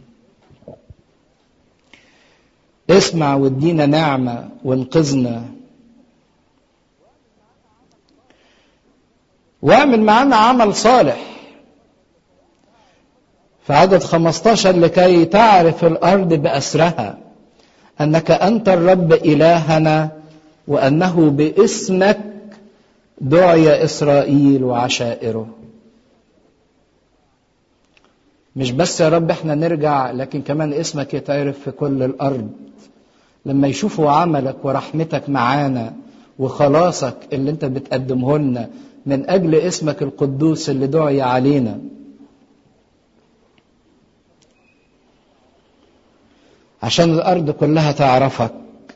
اسمع وادينا نعمة وانقذنا واعمل معانا عمل صالح في عدد 15 لكي تعرف الأرض بأسرها أنك أنت الرب إلهنا وأنه باسمك دعي إسرائيل وعشائره مش بس يا رب احنا نرجع لكن كمان اسمك يتعرف في كل الارض لما يشوفوا عملك ورحمتك معانا وخلاصك اللي انت بتقدمه لنا من اجل اسمك القدوس اللي دعي علينا عشان الارض كلها تعرفك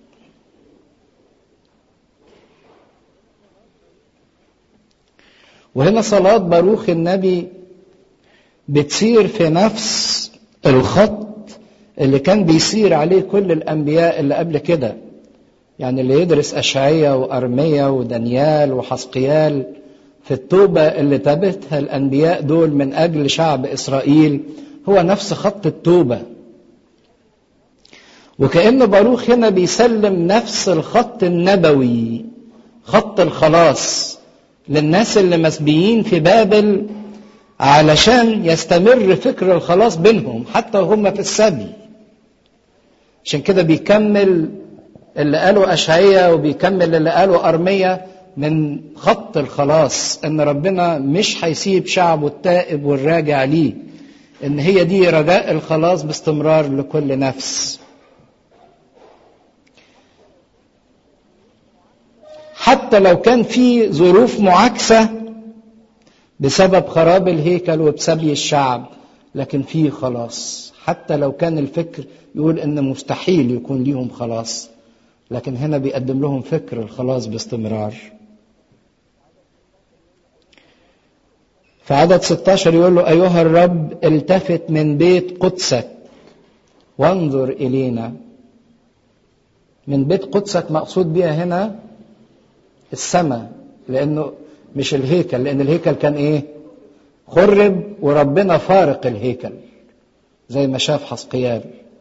وهنا صلاة باروخ النبي بتسير في نفس الخط اللي كان بيسير عليه كل الانبياء اللي قبل كده يعني اللي يدرس اشعيا وارميا ودانيال وحسقيال في التوبه اللي تابتها الانبياء دول من اجل شعب اسرائيل هو نفس خط التوبه وكأن باروخ هنا بيسلم نفس الخط النبوي خط الخلاص للناس اللي مسبيين في بابل علشان يستمر فكر الخلاص بينهم حتى وهم في السبي عشان كده بيكمل اللي قاله أشعية وبيكمل اللي قاله أرمية من خط الخلاص إن ربنا مش هيسيب شعبه التائب والراجع ليه ان هي دي رجاء الخلاص باستمرار لكل نفس حتى لو كان في ظروف معاكسة بسبب خراب الهيكل وبسبي الشعب لكن في خلاص حتى لو كان الفكر يقول ان مستحيل يكون ليهم خلاص لكن هنا بيقدم لهم فكر الخلاص باستمرار في عدد 16 يقول له أيها الرب التفت من بيت قدسك وانظر إلينا من بيت قدسك مقصود بها هنا السماء لأنه مش الهيكل لأن الهيكل كان إيه خرب وربنا فارق الهيكل زي ما شاف حسقيال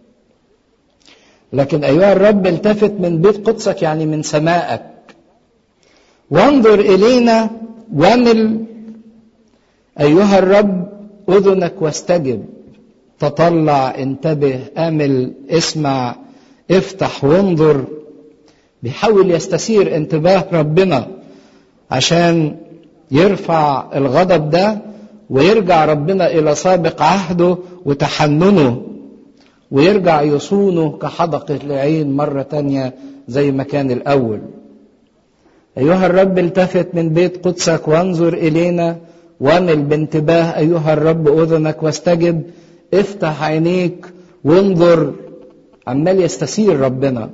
لكن أيها الرب التفت من بيت قدسك يعني من سمائك وانظر إلينا وامل أيها الرب أذنك واستجب تطلع انتبه أمل اسمع افتح وانظر بيحاول يستثير انتباه ربنا عشان يرفع الغضب ده ويرجع ربنا إلى سابق عهده وتحننه ويرجع يصونه كحدقة العين مرة تانية زي ما كان الأول أيها الرب التفت من بيت قدسك وانظر إلينا وامل بانتباه أيها الرب أذنك واستجب افتح عينيك وانظر عمال يستثير ربنا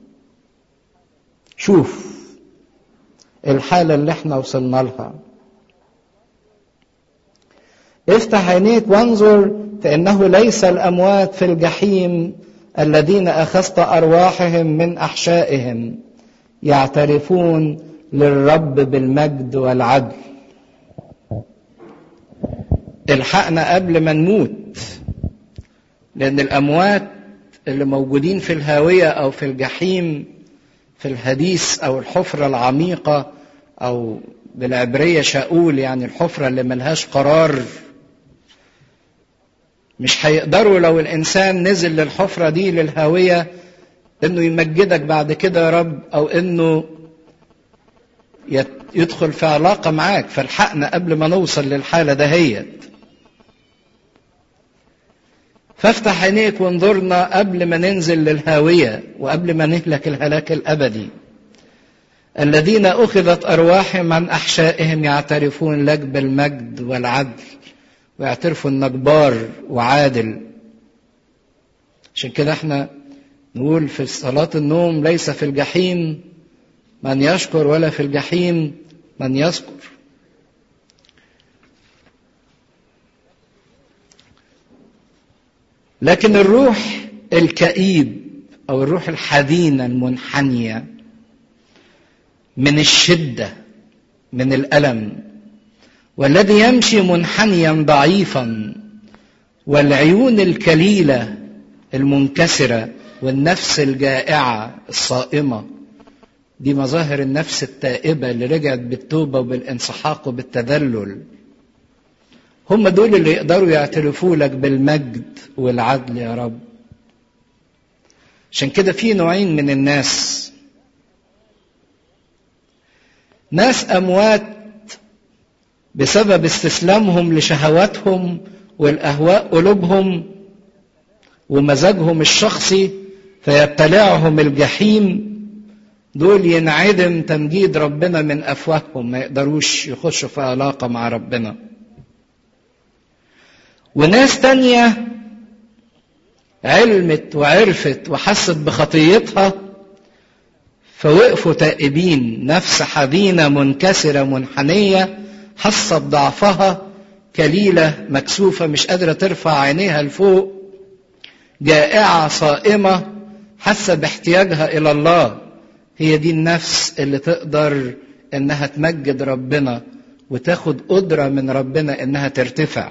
شوف الحالة اللي احنا وصلنا لها افتح عينيك وانظر فإنه ليس الأموات في الجحيم الذين أخذت أرواحهم من أحشائهم يعترفون للرب بالمجد والعدل الحقنا قبل ما نموت لأن الأموات اللي موجودين في الهاوية أو في الجحيم في الهديس أو الحفرة العميقة أو بالعبرية شاؤول يعني الحفرة اللي ملهاش قرار مش هيقدروا لو الإنسان نزل للحفرة دي للهاوية إنه يمجدك بعد كده يا رب أو إنه يدخل في علاقة معاك فالحقنا قبل ما نوصل للحالة دهيت فافتح عينيك وانظرنا قبل ما ننزل للهاوية وقبل ما نهلك الهلاك الأبدي الذين أخذت أرواحهم عن أحشائهم يعترفون لك بالمجد والعدل ويعترفوا انك بار وعادل عشان كده احنا نقول في صلاة النوم ليس في الجحيم من يشكر ولا في الجحيم من يذكر لكن الروح الكئيب او الروح الحزينه المنحنيه من الشده من الالم والذي يمشي منحنيا ضعيفا والعيون الكليله المنكسره والنفس الجائعه الصائمه دي مظاهر النفس التائبه اللي رجعت بالتوبه وبالانسحاق وبالتذلل هم دول اللي يقدروا يعترفوا لك بالمجد والعدل يا رب عشان كده في نوعين من الناس ناس اموات بسبب استسلامهم لشهواتهم والاهواء قلوبهم ومزاجهم الشخصي فيبتلعهم الجحيم دول ينعدم تمجيد ربنا من افواههم ما يقدروش يخشوا في علاقه مع ربنا وناس تانية علمت وعرفت وحست بخطيتها فوقفوا تائبين نفس حزينة منكسرة منحنية حاسة بضعفها كليلة مكسوفة مش قادرة ترفع عينيها لفوق جائعة صائمة حاسة باحتياجها إلى الله هي دي النفس اللي تقدر إنها تمجد ربنا وتاخد قدرة من ربنا إنها ترتفع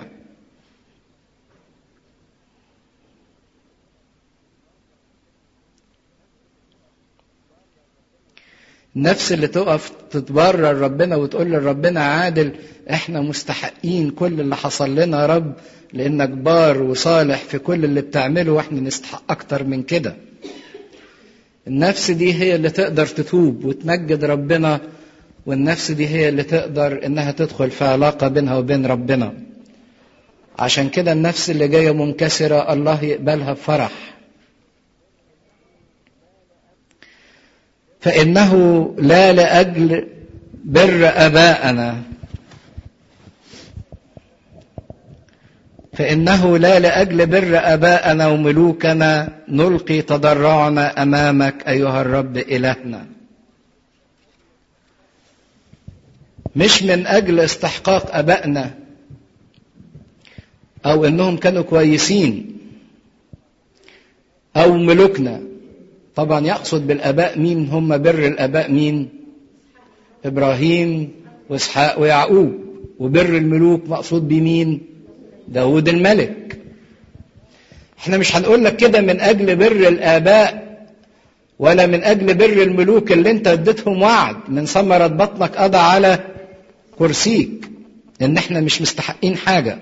النفس اللي تقف تتبرر ربنا وتقول لربنا عادل احنا مستحقين كل اللي حصل لنا يا رب لانك بار وصالح في كل اللي بتعمله واحنا نستحق اكتر من كده النفس دي هي اللي تقدر تتوب وتمجد ربنا والنفس دي هي اللي تقدر انها تدخل في علاقة بينها وبين ربنا عشان كده النفس اللي جاية منكسرة الله يقبلها بفرح فإنه لا لأجل بر أبائنا فإنه لا لأجل بر أبائنا وملوكنا نلقي تضرعنا أمامك أيها الرب إلهنا مش من أجل استحقاق أبائنا أو إنهم كانوا كويسين أو ملوكنا طبعا يقصد بالآباء مين هم بر الآباء مين إبراهيم وإسحاق ويعقوب وبر الملوك مقصود بمين داود الملك احنا مش هنقول لك كده من أجل بر الآباء ولا من أجل بر الملوك اللي انت اديتهم وعد من ثمرة بطنك قضى على كرسيك ان احنا مش مستحقين حاجة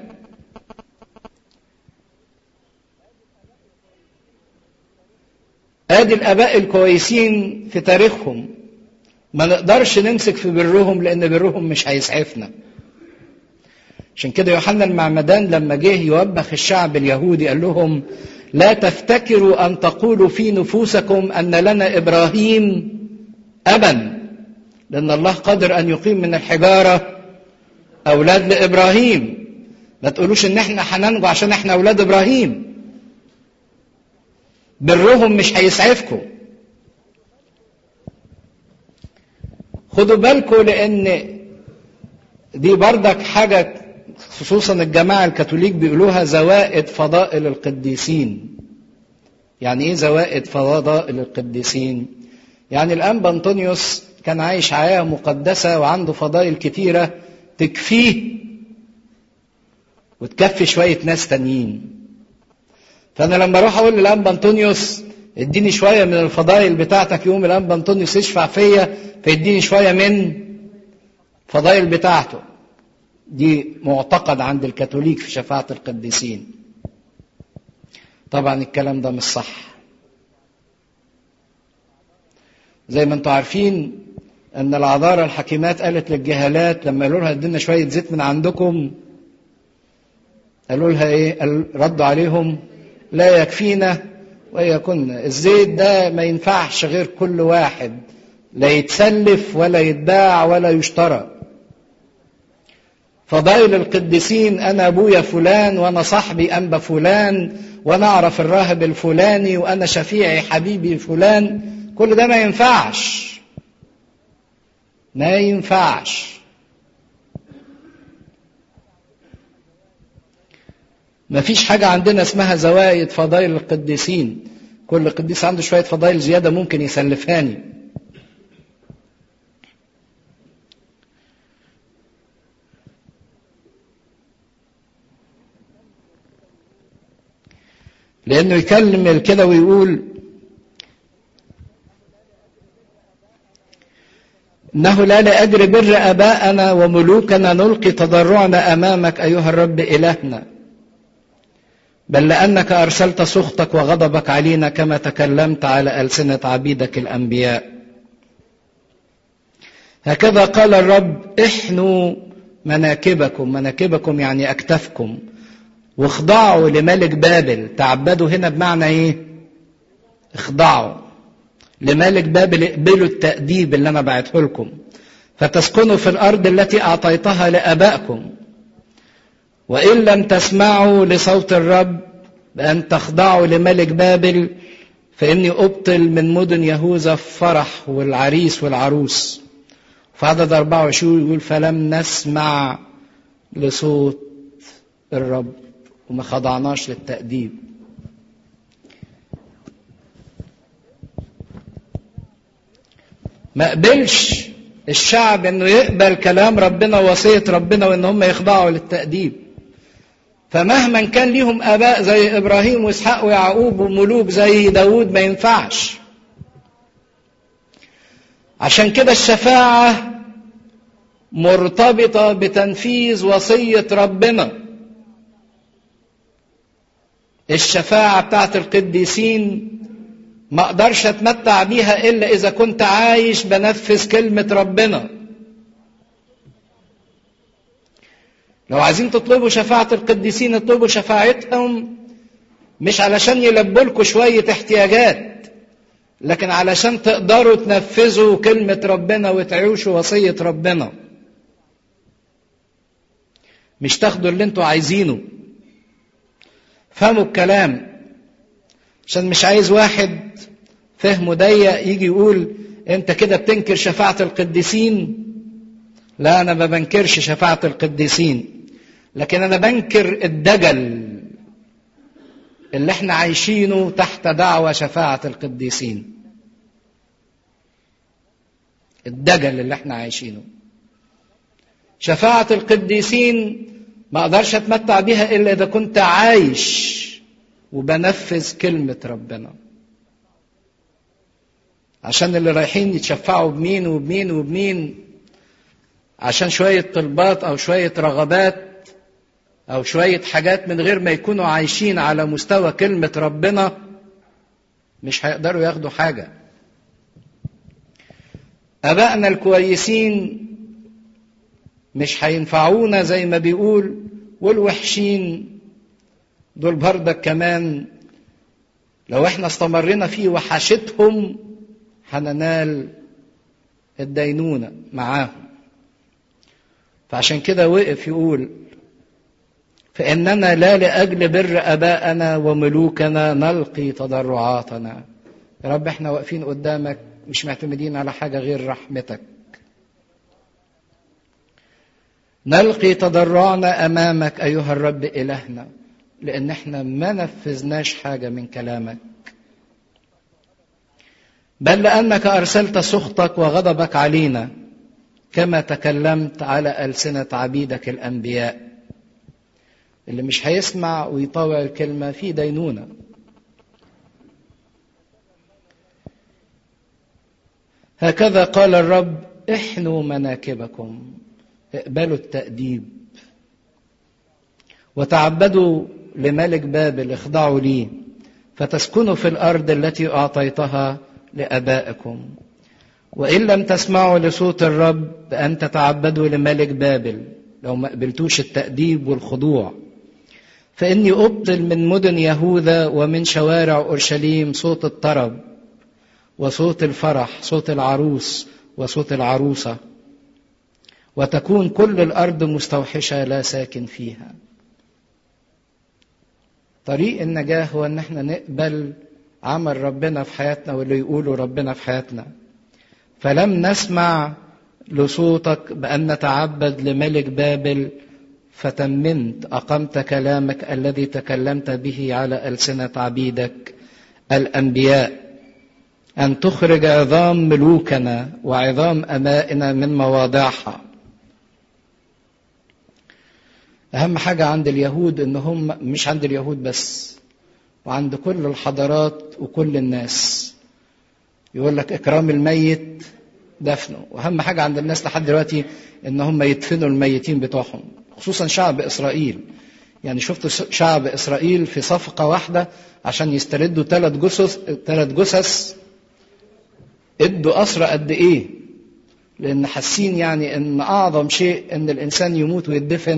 ادي الاباء الكويسين في تاريخهم ما نقدرش نمسك في برهم لان برهم مش هيسعفنا عشان كده يوحنا المعمدان لما جه يوبخ الشعب اليهودي قال لهم لا تفتكروا ان تقولوا في نفوسكم ان لنا ابراهيم ابا لان الله قادر ان يقيم من الحجاره اولاد لابراهيم ما تقولوش ان احنا هننجو عشان احنا اولاد ابراهيم برهم مش هيسعفكم خدوا بالكم لان دي بردك حاجه خصوصا الجماعه الكاثوليك بيقولوها زوائد فضائل القديسين يعني ايه زوائد فضائل القديسين يعني الانبا انطونيوس كان عايش حياه مقدسه وعنده فضائل كتيره تكفيه وتكفي شويه ناس تانيين فانا لما اروح اقول للانبا انطونيوس اديني شويه من الفضائل بتاعتك يوم الانبا انطونيوس يشفع فيا فيديني شويه من الفضائل بتاعته دي معتقد عند الكاثوليك في شفاعه القديسين طبعا الكلام ده مش صح زي ما انتم عارفين ان العذارى الحكيمات قالت للجهالات لما قالوا لها ادينا شويه زيت من عندكم قالوا لها ايه قال ردوا عليهم لا يكفينا ويكن الزيت ده ما ينفعش غير كل واحد لا يتسلف ولا يتباع ولا يشترى فضائل القديسين انا ابويا فلان وانا صاحبي انبا فلان وانا اعرف الراهب الفلاني وانا شفيعي حبيبي فلان كل ده ما ينفعش ما ينفعش ما فيش حاجة عندنا اسمها زوائد فضائل القديسين كل قديس عنده شوية فضائل زيادة ممكن يسلفاني لأنه يكلم كده ويقول إنه لا لأجر بر آبائنا وملوكنا نلقي تضرعنا أمامك أيها الرب إلهنا بل لأنك أرسلت سخطك وغضبك علينا كما تكلمت على ألسنة عبيدك الأنبياء هكذا قال الرب احنوا مناكبكم مناكبكم يعني أكتافكم واخضعوا لملك بابل تعبدوا هنا بمعنى ايه اخضعوا لملك بابل اقبلوا التأديب اللي انا بعته لكم فتسكنوا في الارض التي اعطيتها لابائكم وان لم تسمعوا لصوت الرب بان تخضعوا لملك بابل فاني ابطل من مدن يهوذا الفرح والعريس والعروس في عدد 24 يقول فلم نسمع لصوت الرب وما خضعناش للتأديب ما قبلش الشعب انه يقبل كلام ربنا ووصية ربنا وان هم يخضعوا للتأديب فمهما كان ليهم اباء زي ابراهيم واسحاق ويعقوب وملوك زي داود ما ينفعش عشان كده الشفاعة مرتبطة بتنفيذ وصية ربنا الشفاعة بتاعت القديسين ما اقدرش اتمتع بيها الا اذا كنت عايش بنفذ كلمة ربنا لو عايزين تطلبوا شفاعة القديسين اطلبوا شفاعتهم مش علشان يلبوا لكم شوية احتياجات لكن علشان تقدروا تنفذوا كلمة ربنا وتعيشوا وصية ربنا مش تاخدوا اللي انتوا عايزينه فهموا الكلام عشان مش عايز واحد فهمه ضيق يجي يقول انت كده بتنكر شفاعة القديسين لا انا ما بنكرش شفاعة القديسين لكن انا بنكر الدجل اللي احنا عايشينه تحت دعوة شفاعة القديسين الدجل اللي احنا عايشينه شفاعة القديسين ما اقدرش اتمتع بيها الا اذا كنت عايش وبنفذ كلمة ربنا عشان اللي رايحين يتشفعوا بمين وبمين وبمين عشان شوية طلبات أو شوية رغبات أو شوية حاجات من غير ما يكونوا عايشين على مستوى كلمة ربنا مش هيقدروا ياخدوا حاجة أبائنا الكويسين مش هينفعونا زي ما بيقول والوحشين دول بردك كمان لو احنا استمرنا في وحشتهم هننال الدينونة معاهم فعشان كده وقف يقول فإننا لا لأجل بر أبائنا وملوكنا نلقي تضرعاتنا يا رب احنا واقفين قدامك مش معتمدين على حاجة غير رحمتك نلقي تضرعنا أمامك أيها الرب إلهنا لأن احنا ما نفذناش حاجة من كلامك بل لأنك أرسلت سخطك وغضبك علينا كما تكلمت على ألسنة عبيدك الأنبياء اللي مش هيسمع ويطاوع الكلمة في دينونة هكذا قال الرب احنوا مناكبكم اقبلوا التأديب وتعبدوا لملك بابل اخضعوا لي فتسكنوا في الأرض التي أعطيتها لآبائكم وإن لم تسمعوا لصوت الرب بأن تتعبدوا لملك بابل لو ما قبلتوش التأديب والخضوع فإني أبطل من مدن يهوذا ومن شوارع أورشليم صوت الطرب وصوت الفرح صوت العروس وصوت العروسة وتكون كل الأرض مستوحشة لا ساكن فيها طريق النجاة هو ان احنا نقبل عمل ربنا في حياتنا واللي يقوله ربنا في حياتنا فلم نسمع لصوتك بأن نتعبد لملك بابل فتممت أقمت كلامك الذي تكلمت به على ألسنة عبيدك الأنبياء أن تخرج عظام ملوكنا وعظام أمائنا من مواضعها أهم حاجة عند اليهود إن هم مش عند اليهود بس وعند كل الحضارات وكل الناس يقول لك إكرام الميت دفنه وأهم حاجة عند الناس لحد دلوقتي إن هم يدفنوا الميتين بتوعهم خصوصا شعب إسرائيل يعني شفت شعب إسرائيل في صفقة واحدة عشان يستردوا ثلاث جثث ثلاث جثث ادوا أسرى قد إيه؟ لأن حاسين يعني إن أعظم شيء إن الإنسان يموت ويدفن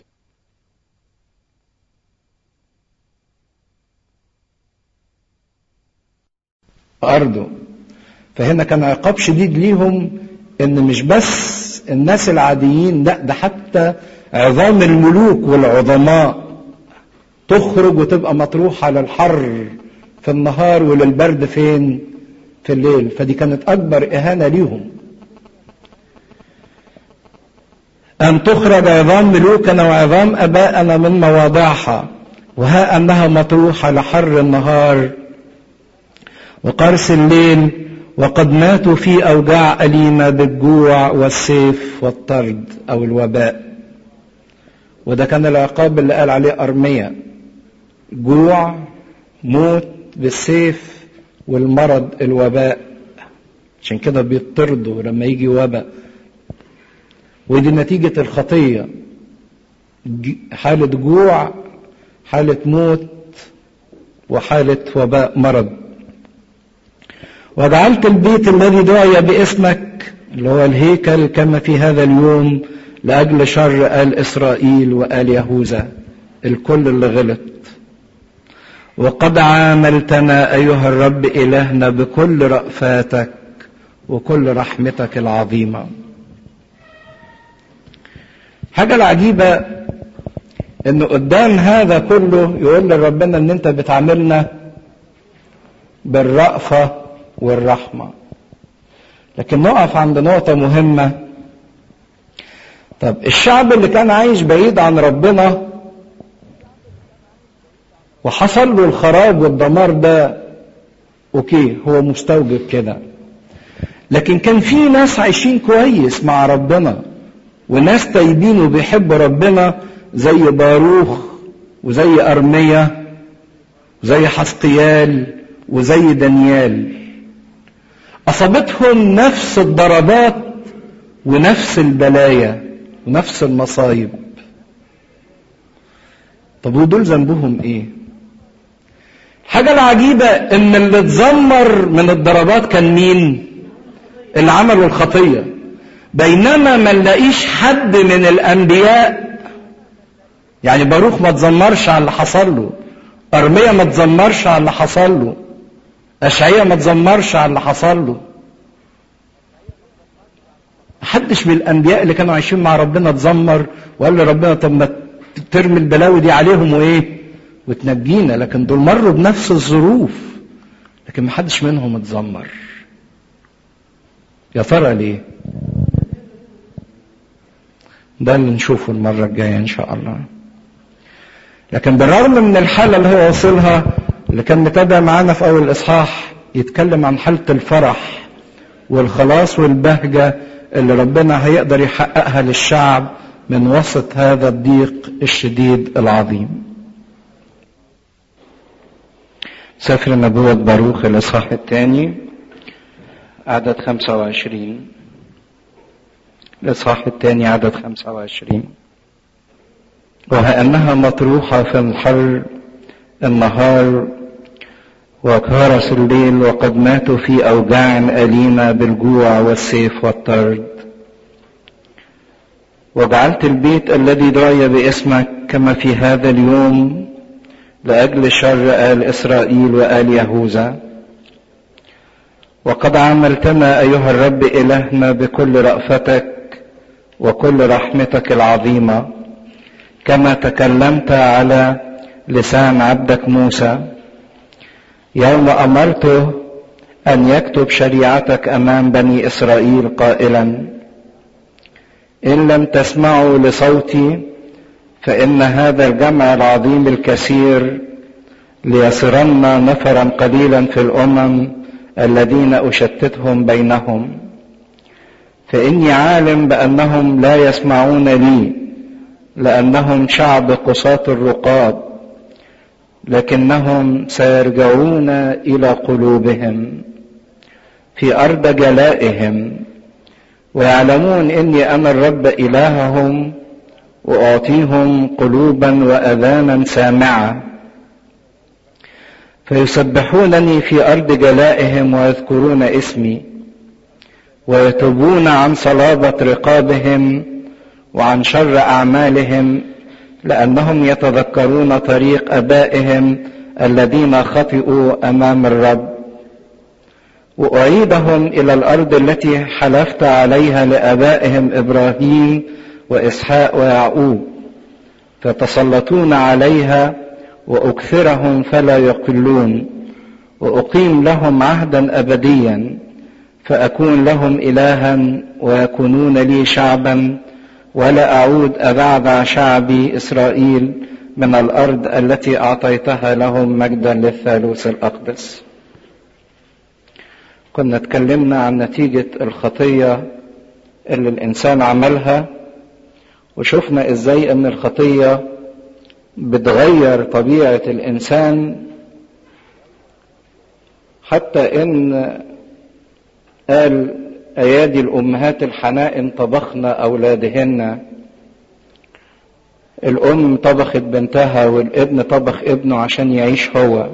أرضه فهنا كان عقاب شديد ليهم إن مش بس الناس العاديين لا ده حتى عظام الملوك والعظماء تخرج وتبقى مطروحة للحر في النهار وللبرد فين في الليل فدي كانت أكبر إهانة ليهم أن تخرج عظام ملوكنا وعظام أبائنا من مواضعها وها أنها مطروحة لحر النهار وقرص الليل وقد ماتوا في أوجاع أليمة بالجوع والسيف والطرد أو الوباء وده كان العقاب اللي قال عليه أرمية جوع موت بالسيف والمرض الوباء عشان كده بيطردوا لما يجي وباء ودي نتيجة الخطية حالة جوع حالة موت وحالة وباء مرض وجعلت البيت الذي دعي باسمك اللي هو الهيكل كما في هذا اليوم لأجل شر آل إسرائيل وآل يهوذا الكل اللي غلط وقد عاملتنا أيها الرب إلهنا بكل رأفاتك وكل رحمتك العظيمة حاجة العجيبة انه قدام هذا كله يقول لربنا ان انت بتعاملنا بالرأفة والرحمة لكن نقف عند نقطة مهمة طب الشعب اللي كان عايش بعيد عن ربنا وحصل له الخراب والدمار ده اوكي هو مستوجب كده لكن كان في ناس عايشين كويس مع ربنا وناس طيبين وبيحبوا ربنا زي باروخ وزي أرمية وزي حسقيال وزي دانيال أصابتهم نفس الضربات ونفس البلايا ونفس المصايب طب ودول ذنبهم ايه الحاجة العجيبة ان اللي اتذمر من الضربات كان مين اللي عملوا الخطية بينما ما نلاقيش حد من الانبياء يعني باروخ ما تذمرش على اللي حصل له ارميا ما تذمرش على اللي حصل له اشعيا ما تذمرش على اللي حصل له محدش من الانبياء اللي كانوا عايشين مع ربنا تذمر وقال لربنا طب ما ترمي البلاوي دي عليهم وايه وتنجينا لكن دول مروا بنفس الظروف لكن محدش منهم اتذمر يا ترى ليه ده اللي نشوفه المرة الجاية إن شاء الله لكن بالرغم من الحالة اللي هو وصلها اللي كان متابع معانا في أول الإصحاح يتكلم عن حالة الفرح والخلاص والبهجة اللي ربنا هيقدر يحققها للشعب من وسط هذا الضيق الشديد العظيم سفر نبوة باروخ الإصحاح الثاني عدد 25 الإصحاح الثاني عدد 25 وكأنها مطروحة في الحر النهار وكهرس الليل وقد ماتوا في أوجاع أليمة بالجوع والسيف والطرد وجعلت البيت الذي دعي باسمك كما في هذا اليوم لأجل شر آل إسرائيل وآل يهوذا وقد عملتنا أيها الرب إلهنا بكل رأفتك وكل رحمتك العظيمة كما تكلمت على لسان عبدك موسى يوم أمرته أن يكتب شريعتك أمام بني إسرائيل قائلا إن لم تسمعوا لصوتي فإن هذا الجمع العظيم الكثير ليصرن نفرا قليلا في الأمم الذين أشتتهم بينهم فإني عالم بأنهم لا يسمعون لي لأنهم شعب قصاة الرقاب لكنهم سيرجعون إلى قلوبهم في أرض جلائهم ويعلمون إني أنا الرب إلههم وأعطيهم قلوبا وأذانا سامعة فيسبحونني في أرض جلائهم ويذكرون اسمي ويتوبون عن صلابة رقابهم وعن شر أعمالهم لأنهم يتذكرون طريق أبائهم الذين خطئوا أمام الرب وأعيدهم إلى الأرض التي حلفت عليها لآبائهم إبراهيم وإسحاق ويعقوب فتسلطون عليها وأكثرهم فلا يقلون وأقيم لهم عهدا أبديا فأكون لهم إلها ويكونون لي شعبا ولا أعود أبعد شعبي إسرائيل من الأرض التي أعطيتها لهم مجدا للثالوث الأقدس كنا اتكلمنا عن نتيجة الخطية اللي الإنسان عملها وشفنا إزاي أن الخطية بتغير طبيعة الإنسان حتى إن قال أيادي الأمهات الحنائن طبخن أولادهن الأم طبخت بنتها والابن طبخ ابنه عشان يعيش هو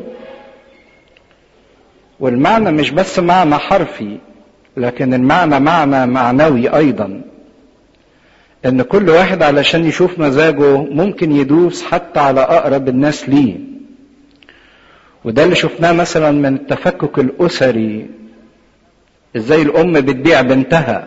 والمعنى مش بس معنى حرفي لكن المعنى معنى معنوي أيضا ان كل واحد علشان يشوف مزاجه ممكن يدوس حتى على اقرب الناس ليه وده اللي شفناه مثلا من التفكك الاسري ازاي الام بتبيع بنتها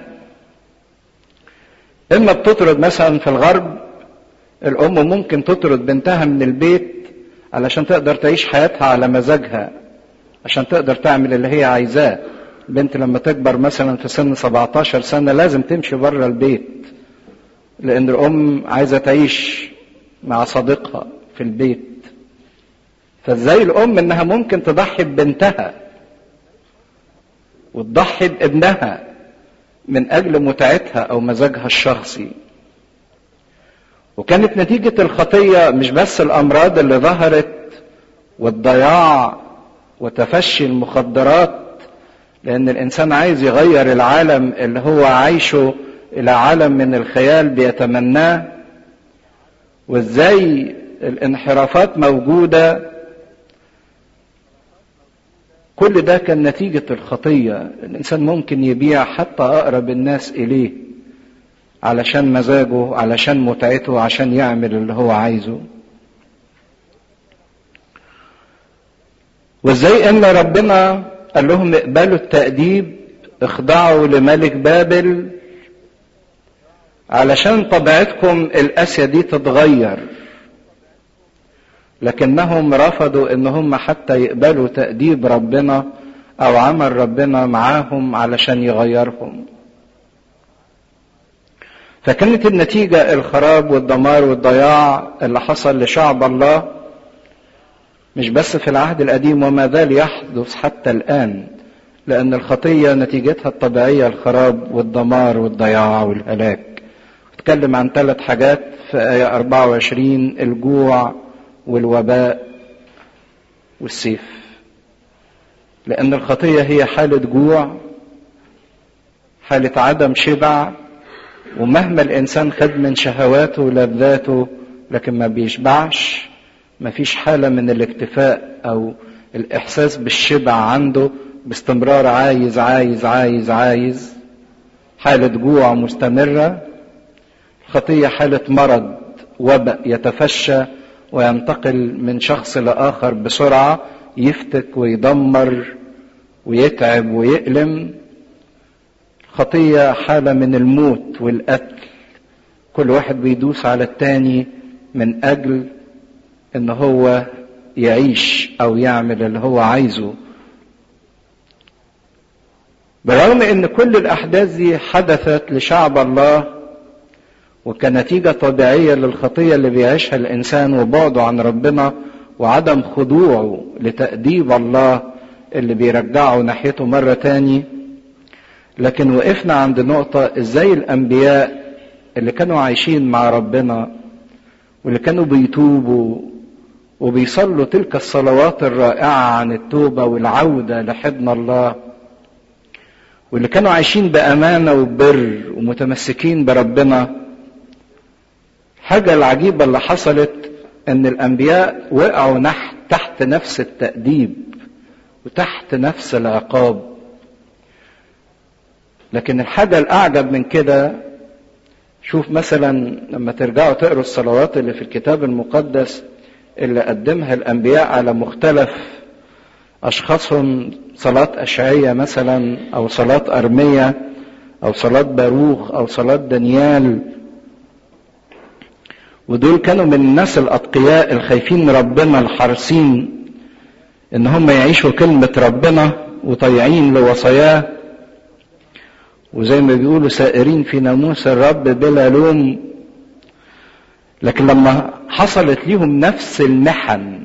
اما بتطرد مثلا في الغرب الام ممكن تطرد بنتها من البيت علشان تقدر تعيش حياتها على مزاجها عشان تقدر تعمل اللي هي عايزاه بنت لما تكبر مثلا في سن 17 سنه لازم تمشي بره البيت لان الام عايزه تعيش مع صديقها في البيت فازاي الام انها ممكن تضحي ببنتها وتضحي بابنها من اجل متعتها او مزاجها الشخصي وكانت نتيجة الخطية مش بس الأمراض اللي ظهرت والضياع وتفشي المخدرات لأن الإنسان عايز يغير العالم اللي هو عايشه إلى عالم من الخيال بيتمناه وإزاي الانحرافات موجودة كل ده كان نتيجة الخطية الإنسان ممكن يبيع حتى أقرب الناس إليه علشان مزاجه علشان متعته عشان يعمل اللي هو عايزه وازاي ان ربنا قال لهم اقبلوا التأديب اخضعوا لملك بابل علشان طبيعتكم القاسية دي تتغير لكنهم رفضوا ان هم حتى يقبلوا تأديب ربنا او عمل ربنا معاهم علشان يغيرهم فكانت النتيجة الخراب والدمار والضياع اللي حصل لشعب الله مش بس في العهد القديم وما زال يحدث حتى الآن لأن الخطية نتيجتها الطبيعية الخراب والدمار والضياع والهلاك اتكلم عن ثلاث حاجات في آية 24 الجوع والوباء والسيف لأن الخطية هي حالة جوع حالة عدم شبع ومهما الإنسان خد من شهواته ولذاته لكن ما بيشبعش ما فيش حالة من الاكتفاء أو الإحساس بالشبع عنده باستمرار عايز عايز عايز عايز حالة جوع مستمرة خطية حالة مرض وباء يتفشى وينتقل من شخص لآخر بسرعة يفتك ويدمر ويتعب ويألم خطية حالة من الموت والقتل كل واحد بيدوس على التاني من أجل إن هو يعيش أو يعمل اللي هو عايزه برغم إن كل الأحداث دي حدثت لشعب الله وكنتيجة طبيعية للخطية اللي بيعيشها الإنسان وبعده عن ربنا وعدم خضوعه لتأديب الله اللي بيرجعه ناحيته مرة تاني لكن وقفنا عند نقطة ازاي الانبياء اللي كانوا عايشين مع ربنا واللي كانوا بيتوبوا وبيصلوا تلك الصلوات الرائعة عن التوبة والعودة لحضن الله واللي كانوا عايشين بأمانة وبر ومتمسكين بربنا حاجة العجيبة اللي حصلت ان الانبياء وقعوا نحت تحت نفس التأديب وتحت نفس العقاب لكن الحاجة الأعجب من كده شوف مثلا لما ترجعوا تقروا الصلوات اللي في الكتاب المقدس اللي قدمها الأنبياء على مختلف أشخاصهم صلاة أشعية مثلا أو صلاة أرمية أو صلاة باروخ أو صلاة دانيال ودول كانوا من الناس الأتقياء الخايفين ربنا الحريصين إن هم يعيشوا كلمة ربنا وطيعين لوصاياه وزي ما بيقولوا سائرين في ناموس الرب بلا لوم لكن لما حصلت ليهم نفس المحن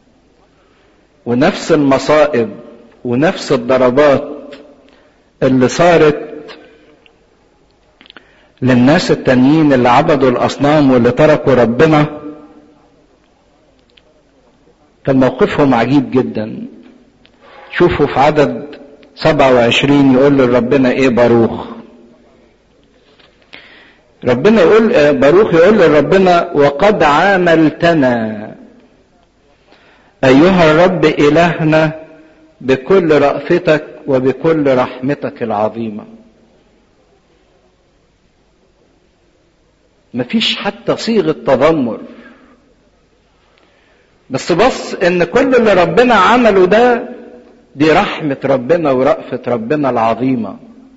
ونفس المصائب ونفس الضربات اللي صارت للناس التانيين اللي عبدوا الاصنام واللي تركوا ربنا كان موقفهم عجيب جدا شوفوا في عدد 27 يقول لربنا ايه باروخ ربنا يقول باروخ يقول لربنا وقد عاملتنا ايها الرب الهنا بكل رأفتك وبكل رحمتك العظيمه مفيش حتى صيغة تذمر بس بص ان كل اللي ربنا عمله ده دي رحمة ربنا ورأفة ربنا العظيمة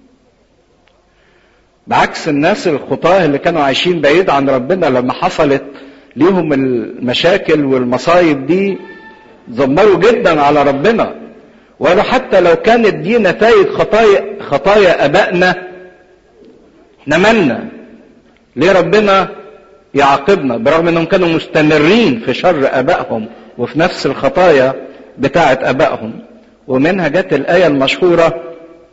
بعكس الناس الخطاة اللي كانوا عايشين بعيد عن ربنا لما حصلت ليهم المشاكل والمصايب دي زمروا جدا على ربنا وقالوا حتى لو كانت دي نتائج خطايا خطايا ابائنا احنا مالنا ليه ربنا يعاقبنا برغم انهم كانوا مستمرين في شر ابائهم وفي نفس الخطايا بتاعه ابائهم ومنها جت الايه المشهوره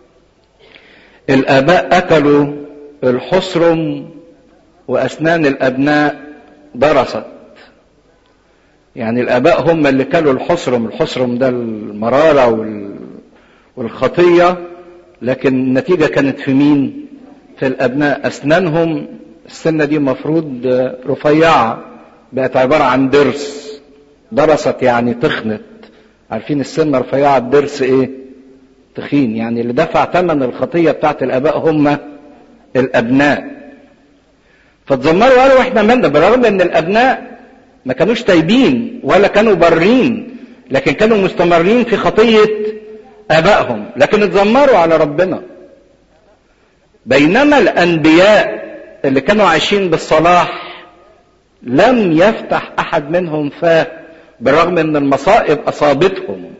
الاباء اكلوا الحصرم واسنان الابناء درست يعني الاباء هم اللي كلوا الحصرم الحصرم ده المراره والخطيه لكن النتيجه كانت في مين في الابناء اسنانهم السنه دي مفروض رفيعه بقت عباره عن درس درست يعني تخنت عارفين السنه رفيعه الدرس ايه تخين يعني اللي دفع ثمن الخطيه بتاعت الاباء هم الابناء فتذمروا قالوا احنا مالنا بالرغم ان الابناء ما كانوش تايبين ولا كانوا بارين لكن كانوا مستمرين في خطيه ابائهم لكن اتذمروا على ربنا بينما الانبياء اللي كانوا عايشين بالصلاح لم يفتح احد منهم فاه بالرغم ان المصائب اصابتهم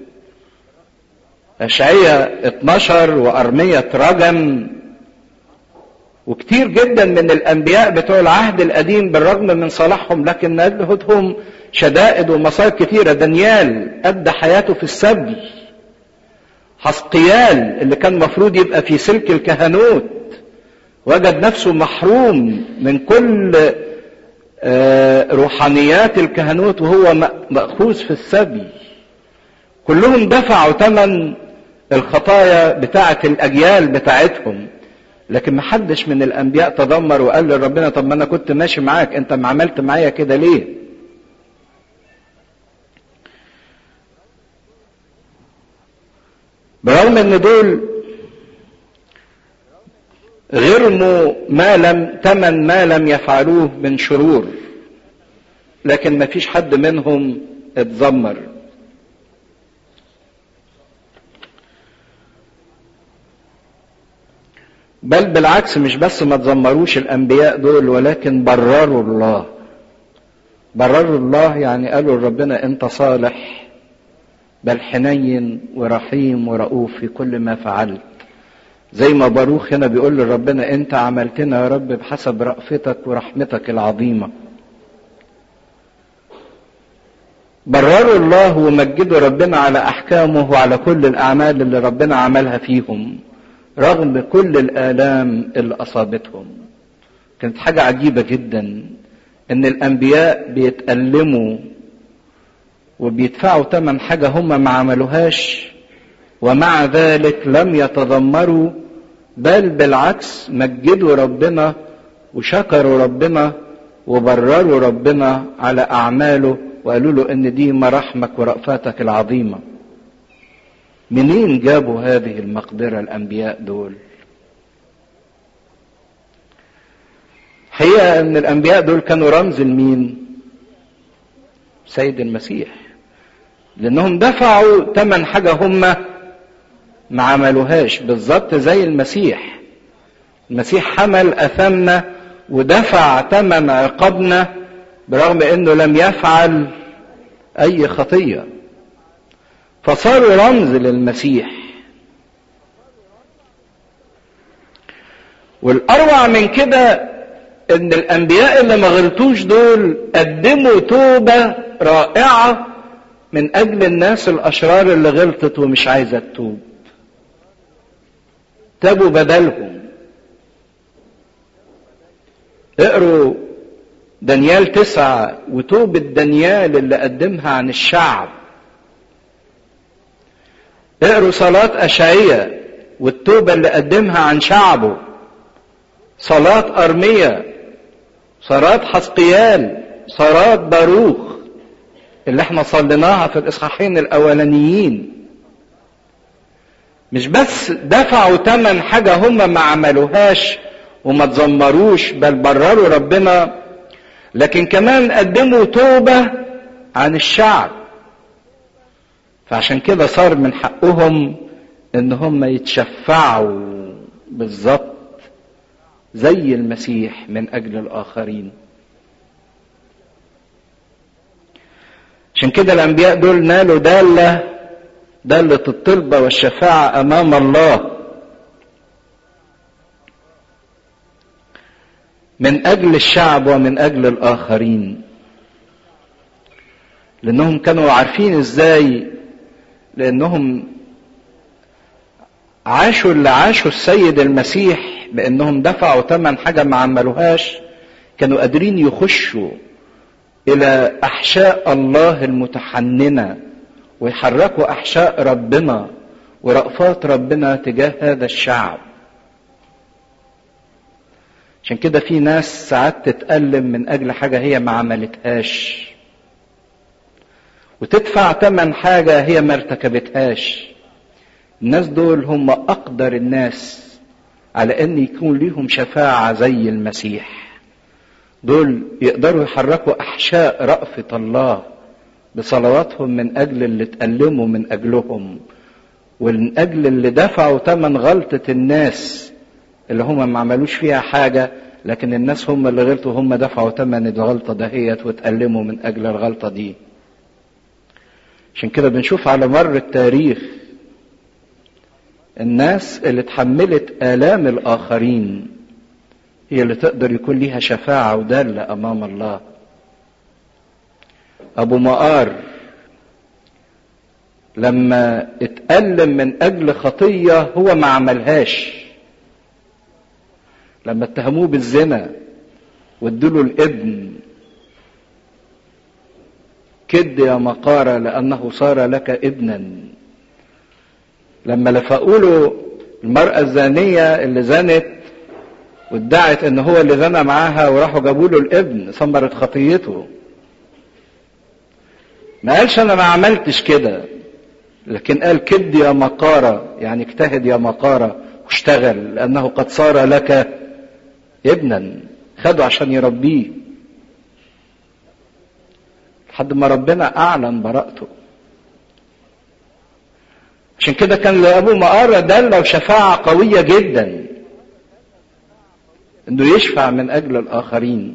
اشعياء 12 وارمية رجم وكتير جدا من الانبياء بتوع العهد القديم بالرغم من صلاحهم لكن نجهتهم شدائد ومصائب كتيره دانيال ادى حياته في السبي حسقيال اللي كان مفروض يبقى في سلك الكهنوت وجد نفسه محروم من كل روحانيات الكهنوت وهو مأخوذ في السبي كلهم دفعوا ثمن الخطايا بتاعة الأجيال بتاعتهم لكن ما حدش من الأنبياء تذمر وقال لربنا طب ما أنا كنت ماشي معاك أنت ما عملت معايا كده ليه؟ برغم ان دول غرموا ما لم تمن ما لم يفعلوه من شرور لكن ما فيش حد منهم اتذمر بل بالعكس مش بس ما تذمروش الانبياء دول ولكن برروا الله برروا الله يعني قالوا لربنا انت صالح بل حنين ورحيم ورؤوف في كل ما فعلت زي ما باروخ هنا بيقول لربنا انت عملتنا يا رب بحسب رأفتك ورحمتك العظيمة برروا الله ومجدوا ربنا على احكامه وعلى كل الاعمال اللي ربنا عملها فيهم رغم كل الالام اللي اصابتهم كانت حاجه عجيبه جدا ان الانبياء بيتالموا وبيدفعوا ثمن حاجه هم ما عملوهاش ومع ذلك لم يتذمروا بل بالعكس مجدوا ربنا وشكروا ربنا وبرروا ربنا على اعماله وقالوا له ان دي مراحمك ورأفاتك العظيمه منين جابوا هذه المقدرة الأنبياء دول حقيقة أن الأنبياء دول كانوا رمز لمين سيد المسيح لأنهم دفعوا ثمن حاجة هم ما عملوهاش بالظبط زي المسيح المسيح حمل أثمنا ودفع ثمن عقابنا برغم أنه لم يفعل أي خطية فصاروا رمز للمسيح والاروع من كده ان الانبياء اللي ما غلطوش دول قدموا توبه رائعه من اجل الناس الاشرار اللي غلطت ومش عايزه تتوب تابوا بدلهم اقروا دانيال تسعة وتوبة دانيال اللي قدمها عن الشعب اقروا صلاة أشعية والتوبة اللي قدمها عن شعبه صلاة أرمية صلاة حسقيال صلاة باروخ اللي احنا صليناها في الإصحاحين الأولانيين مش بس دفعوا تمن حاجة هم ما عملوهاش وما تزمروش بل برروا ربنا لكن كمان قدموا توبة عن الشعب فعشان كده صار من حقهم ان هم يتشفعوا بالظبط زي المسيح من اجل الاخرين عشان كده الانبياء دول نالوا داله داله الطلبه والشفاعه امام الله من اجل الشعب ومن اجل الاخرين لانهم كانوا عارفين ازاي لانهم عاشوا اللي عاشوا السيد المسيح بانهم دفعوا ثمن حاجه ما عملوهاش كانوا قادرين يخشوا الى احشاء الله المتحننه ويحركوا احشاء ربنا ورأفات ربنا تجاه هذا الشعب عشان كده في ناس ساعات تتألم من أجل حاجة هي ما عملتهاش وتدفع ثمن حاجة هي ما ارتكبتهاش الناس دول هم أقدر الناس على أن يكون ليهم شفاعة زي المسيح دول يقدروا يحركوا أحشاء رأفة الله بصلواتهم من أجل اللي تألموا من أجلهم ومن أجل اللي دفعوا ثمن غلطة الناس اللي هم ما عملوش فيها حاجة لكن الناس هم اللي غلطوا هم دفعوا ثمن الغلطة دهيت وتألموا من أجل الغلطة دي عشان كده بنشوف على مر التاريخ الناس اللي اتحملت آلام الآخرين هي اللي تقدر يكون ليها شفاعة ودالة أمام الله أبو مقار لما اتألم من أجل خطية هو ما عملهاش لما اتهموه بالزنا وادوا الابن كد يا مقارة لأنه صار لك ابنا لما لفقوا له المرأة الزانية اللي زنت وادعت ان هو اللي زنى معاها وراحوا جابوا له الابن ثمرت خطيته ما قالش انا ما عملتش كده لكن قال كد يا مقارة يعني اجتهد يا مقارة واشتغل لأنه قد صار لك ابنا خده عشان يربيه لحد ما ربنا أعلن براءته عشان كده كان لأبو مقارة دالة وشفاعة قوية جدا انه يشفع من اجل الاخرين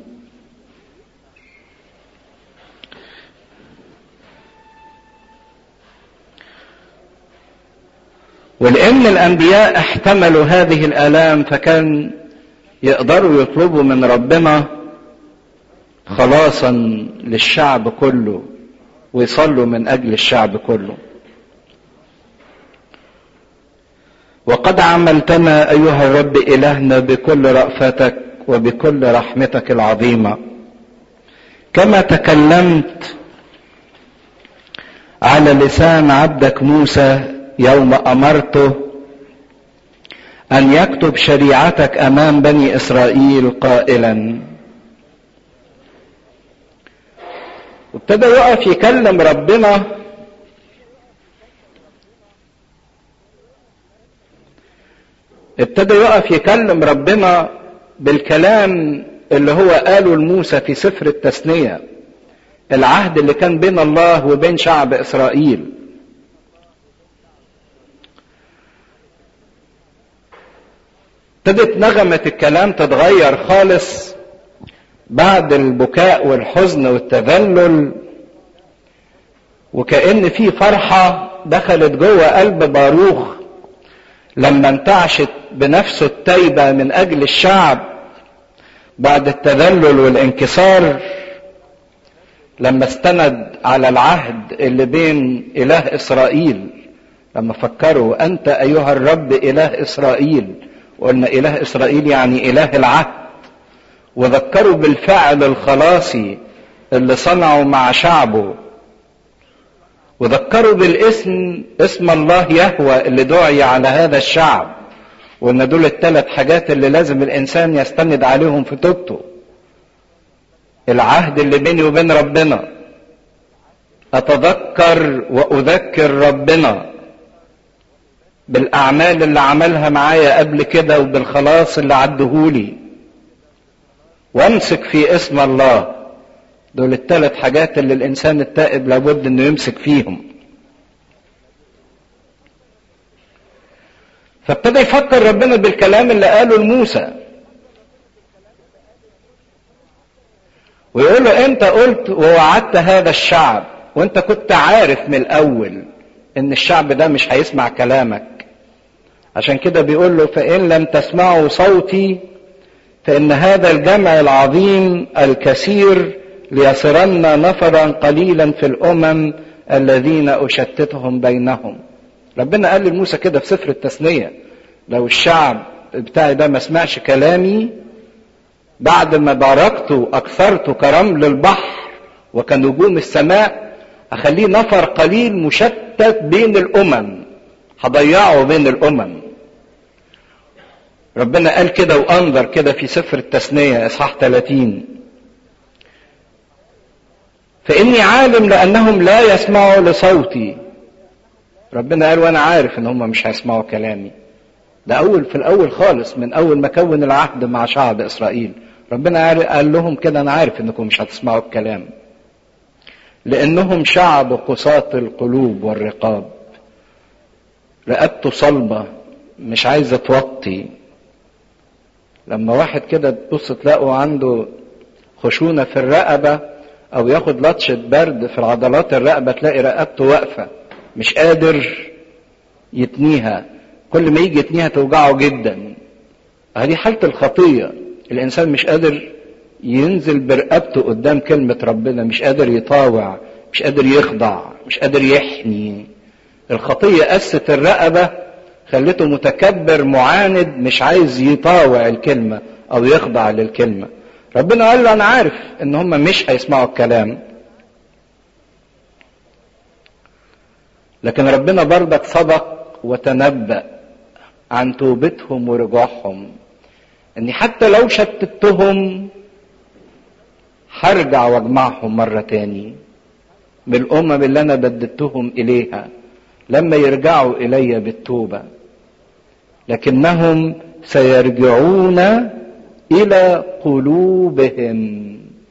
ولان الانبياء احتملوا هذه الالام فكان يقدروا يطلبوا من ربنا خلاصا للشعب كله ويصلوا من اجل الشعب كله وقد عملتنا ايها الرب الهنا بكل رافتك وبكل رحمتك العظيمه كما تكلمت على لسان عبدك موسى يوم امرته ان يكتب شريعتك امام بني اسرائيل قائلا وابتدى يقف يكلم ربنا ابتدى يقف يكلم ربنا بالكلام اللي هو قاله لموسى في سفر التثنية العهد اللي كان بين الله وبين شعب إسرائيل ابتدت نغمة الكلام تتغير خالص بعد البكاء والحزن والتذلل وكأن في فرحة دخلت جوه قلب باروخ لما انتعشت بنفسه التايبة من أجل الشعب بعد التذلل والانكسار لما استند على العهد اللي بين إله إسرائيل لما فكروا أنت أيها الرب إله إسرائيل وقلنا إله إسرائيل يعني إله العهد وذكروا بالفعل الخلاصي اللي صنعوا مع شعبه وذكروا بالاسم اسم الله يهوى اللي دعي على هذا الشعب وان دول الثلاث حاجات اللي لازم الانسان يستند عليهم في توبته العهد اللي بيني وبين ربنا اتذكر واذكر ربنا بالاعمال اللي عملها معايا قبل كده وبالخلاص اللي عدهولي وامسك في اسم الله دول الثلاث حاجات اللي الانسان التائب لابد انه يمسك فيهم فابتدى يفكر ربنا بالكلام اللي قاله لموسى ويقول له انت قلت ووعدت هذا الشعب وانت كنت عارف من الاول ان الشعب ده مش هيسمع كلامك عشان كده بيقول له فان لم تسمعوا صوتي فان هذا الجمع العظيم الكثير ليصرن نفرا قليلا في الامم الذين اشتتهم بينهم ربنا قال لموسى كده في سفر التثنيه لو الشعب بتاعي ده ما سمعش كلامي بعد ما باركته واكثرته كرمل البحر وكنجوم السماء اخليه نفر قليل مشتت بين الامم هضيعه بين الامم ربنا قال كده وانظر كده في سفر التثنيه اصحاح 30 فاني عالم لانهم لا يسمعوا لصوتي ربنا قال وانا عارف ان هم مش هيسمعوا كلامي ده اول في الاول خالص من اول ما كون العهد مع شعب اسرائيل ربنا قال لهم كده انا عارف انكم مش هتسمعوا الكلام لانهم شعب قساة القلوب والرقاب رقبته صلبة مش عايزة توطي لما واحد كده تبص تلاقوا عنده خشونة في الرقبة او ياخد لطشة برد في العضلات الرقبة تلاقي رقبته واقفة مش قادر يتنيها كل ما يجي يتنيها توجعه جدا هذه حالة الخطية الإنسان مش قادر ينزل برقبته قدام كلمة ربنا مش قادر يطاوع مش قادر يخضع مش قادر يحني الخطية قست الرقبة خلته متكبر معاند مش عايز يطاوع الكلمة أو يخضع للكلمة ربنا قال له أنا عارف إن هم مش هيسمعوا الكلام لكن ربنا برضك صدق وتنبأ عن توبتهم ورجوعهم اني حتى لو شتتهم هرجع واجمعهم مرة تاني من الأمم اللي أنا بددتهم إليها لما يرجعوا إلي بالتوبة لكنهم سيرجعون إلى قلوبهم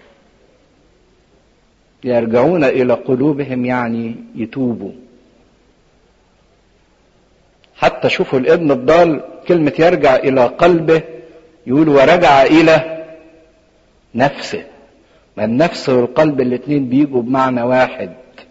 يرجعون إلى قلوبهم يعني يتوبوا حتى شوفوا الابن الضال كلمة يرجع إلى قلبه يقول ورجع إلى نفسه ما النفس والقلب الاتنين بيجوا بمعنى واحد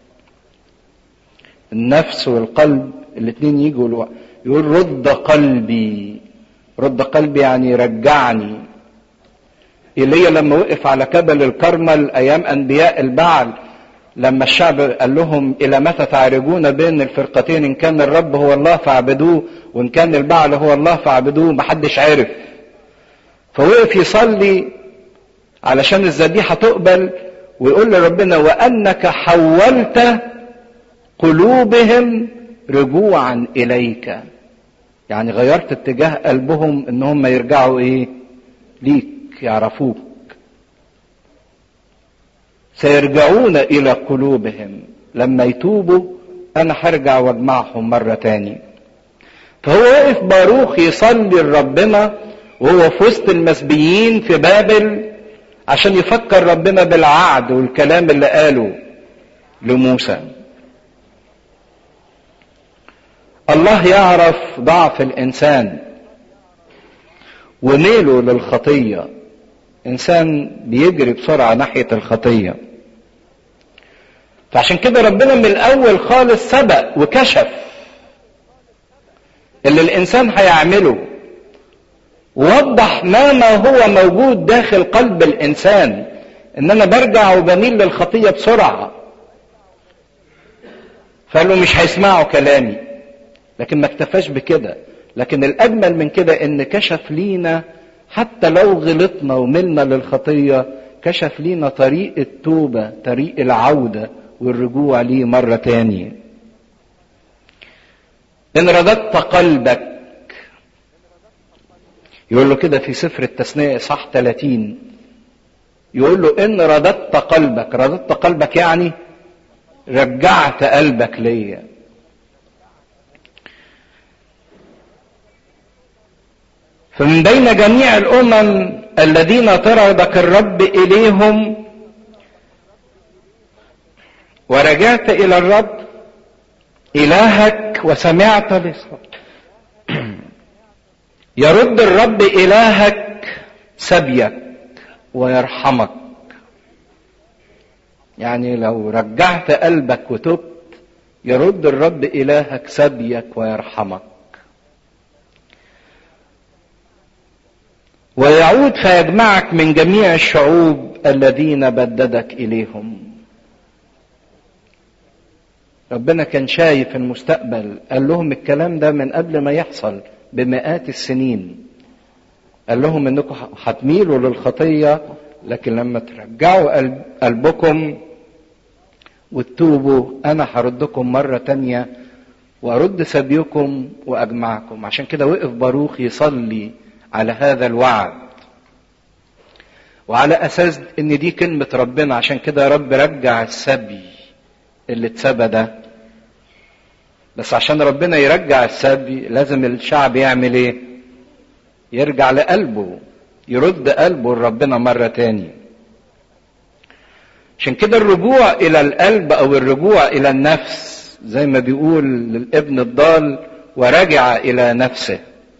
النفس والقلب الاتنين يجوا يقول رد قلبي رد قلبي يعني رجعني ايليا لما وقف على جبل الكرمل ايام انبياء البعل لما الشعب قال لهم الى متى تعرجون بين الفرقتين ان كان الرب هو الله فاعبدوه وان كان البعل هو الله فاعبدوه محدش عرف فوقف يصلي علشان الذبيحة تقبل ويقول لربنا وأنك حولت قلوبهم رجوعا إليك يعني غيرت اتجاه قلبهم ان هم يرجعوا ايه ليك يعرفوك سيرجعون الى قلوبهم لما يتوبوا انا هرجع واجمعهم مرة تاني فهو واقف باروخ يصلي لربنا وهو في وسط المسبيين في بابل عشان يفكر ربنا بالعهد والكلام اللي قاله لموسى الله يعرف ضعف الانسان وميله للخطيه انسان بيجري بسرعه ناحيه الخطيه فعشان كده ربنا من الاول خالص سبق وكشف اللي الانسان هيعمله ووضح ما ما هو موجود داخل قلب الانسان ان انا برجع وبميل للخطيه بسرعه فقال له مش هيسمعوا كلامي لكن ما اكتفاش بكده لكن الاجمل من كده ان كشف لينا حتى لو غلطنا وملنا للخطيه كشف لينا طريق التوبه طريق العوده والرجوع ليه مره تاني ان رددت قلبك يقول له كده في سفر التثنية صح 30 يقول له إن رددت قلبك رددت قلبك يعني رجعت قلبك ليا فمن بين جميع الامم الذين طردك الرب اليهم ورجعت الى الرب الهك وسمعت لصوت يرد الرب الهك سبيك ويرحمك يعني لو رجعت قلبك وتبت يرد الرب الهك سبيك ويرحمك ويعود فيجمعك من جميع الشعوب الذين بددك اليهم ربنا كان شايف المستقبل قال لهم الكلام ده من قبل ما يحصل بمئات السنين قال لهم انكم هتميلوا للخطيه لكن لما ترجعوا قلب قلبكم وتتوبوا انا هردكم مره تانية وارد سبيكم واجمعكم عشان كده وقف باروخ يصلي على هذا الوعد وعلى اساس ان دي كلمه ربنا عشان كده يا رب رجع السبي اللي اتسبى ده بس عشان ربنا يرجع السبي لازم الشعب يعمل ايه يرجع لقلبه يرد قلبه لربنا مرة تاني عشان كده الرجوع الى القلب او الرجوع الى النفس زي ما بيقول للابن الضال ورجع الى نفسه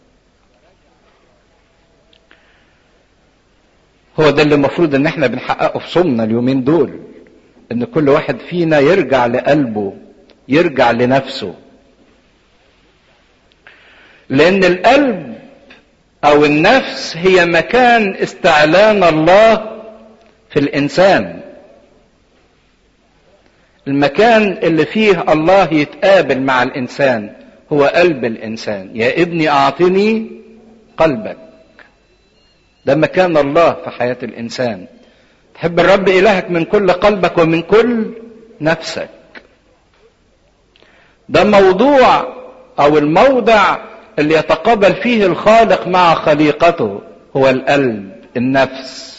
هو ده اللي المفروض ان احنا بنحققه في صومنا اليومين دول ان كل واحد فينا يرجع لقلبه يرجع لنفسه لان القلب او النفس هي مكان استعلان الله في الانسان المكان اللي فيه الله يتقابل مع الانسان هو قلب الانسان يا ابني اعطني قلبك ده مكان الله في حياه الانسان تحب الرب الهك من كل قلبك ومن كل نفسك ده موضوع او الموضع اللي يتقابل فيه الخالق مع خليقته هو القلب النفس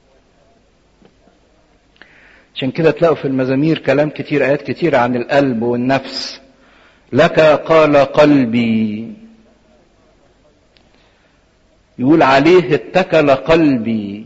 عشان كده تلاقوا في المزامير كلام كتير ايات كتير عن القلب والنفس لك قال قلبي يقول عليه اتكل قلبي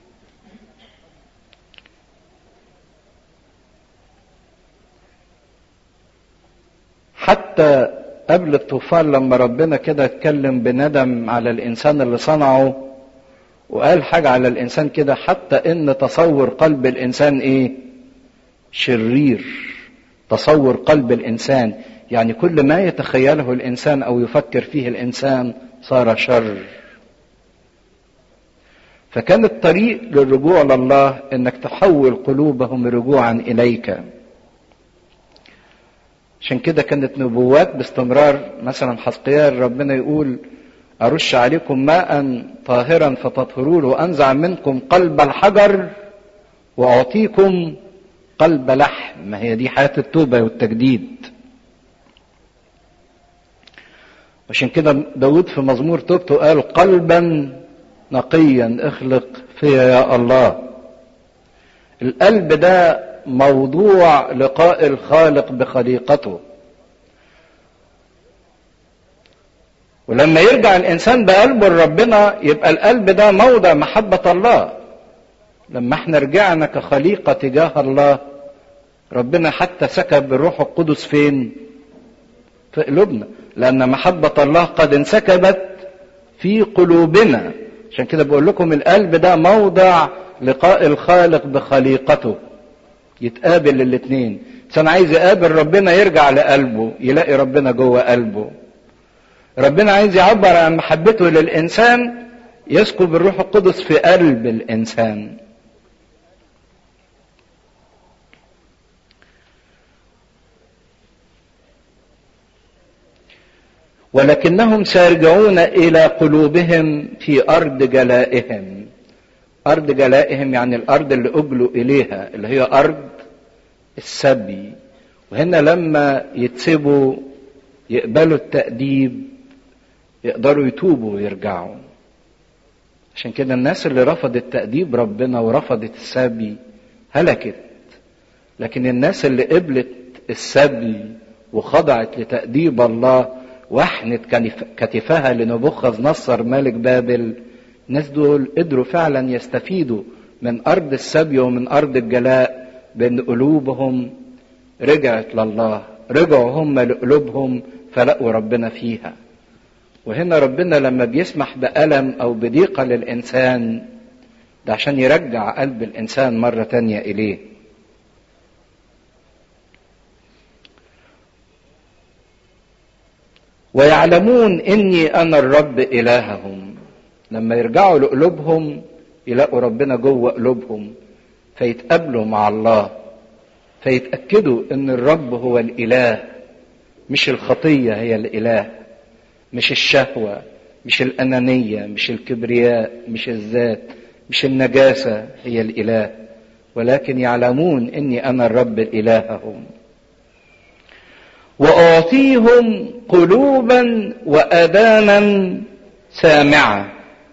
حتى قبل الطوفان لما ربنا كده اتكلم بندم على الانسان اللي صنعه وقال حاجة على الانسان كده حتى ان تصور قلب الانسان ايه شرير تصور قلب الانسان يعني كل ما يتخيله الانسان او يفكر فيه الانسان صار شر فكان الطريق للرجوع لله انك تحول قلوبهم رجوعا اليك عشان كده كانت نبوات باستمرار مثلا حسقيال ربنا يقول أرش عليكم ماء طاهرا فتطهرون وأنزع منكم قلب الحجر وأعطيكم قلب لحم ما هي دي حياة التوبة والتجديد عشان كده داود في مزمور توبته قال قلبا نقيا اخلق فيا يا الله القلب ده موضوع لقاء الخالق بخليقته ولما يرجع الانسان بقلبه لربنا يبقى القلب ده موضع محبه الله لما احنا رجعنا كخليقه تجاه الله ربنا حتى سكب الروح القدس فين في قلوبنا لان محبه الله قد انسكبت في قلوبنا عشان كده بقول لكم القلب ده موضع لقاء الخالق بخليقته يتقابل الاثنين انسان عايز يقابل ربنا يرجع لقلبه يلاقي ربنا جوه قلبه ربنا عايز يعبر عن محبته للانسان يسكب الروح القدس في قلب الانسان ولكنهم سيرجعون الى قلوبهم في ارض جلائهم ارض جلائهم يعني الارض اللي اجلوا اليها اللي هي ارض السبي وهنا لما يتسبوا يقبلوا التأديب يقدروا يتوبوا ويرجعوا عشان كده الناس اللي رفضت تأديب ربنا ورفضت السبي هلكت لكن الناس اللي قبلت السبي وخضعت لتأديب الله وحنت كتفها لنبوخذ نصر ملك بابل الناس دول قدروا فعلا يستفيدوا من أرض السبي ومن أرض الجلاء بأن قلوبهم رجعت لله رجعوا هم لقلوبهم فلقوا ربنا فيها وهنا ربنا لما بيسمح بألم أو بضيقة للإنسان ده عشان يرجع قلب الإنسان مرة تانية إليه ويعلمون إني أنا الرب إلههم لما يرجعوا لقلوبهم يلاقوا ربنا جوه قلوبهم فيتقابلوا مع الله فيتأكدوا إن الرب هو الإله مش الخطية هي الإله مش الشهوة مش الأنانية مش الكبرياء مش الذات مش النجاسة هي الإله ولكن يعلمون إني أنا الرب إلههم وأعطيهم قلوبا وأذانا سامعة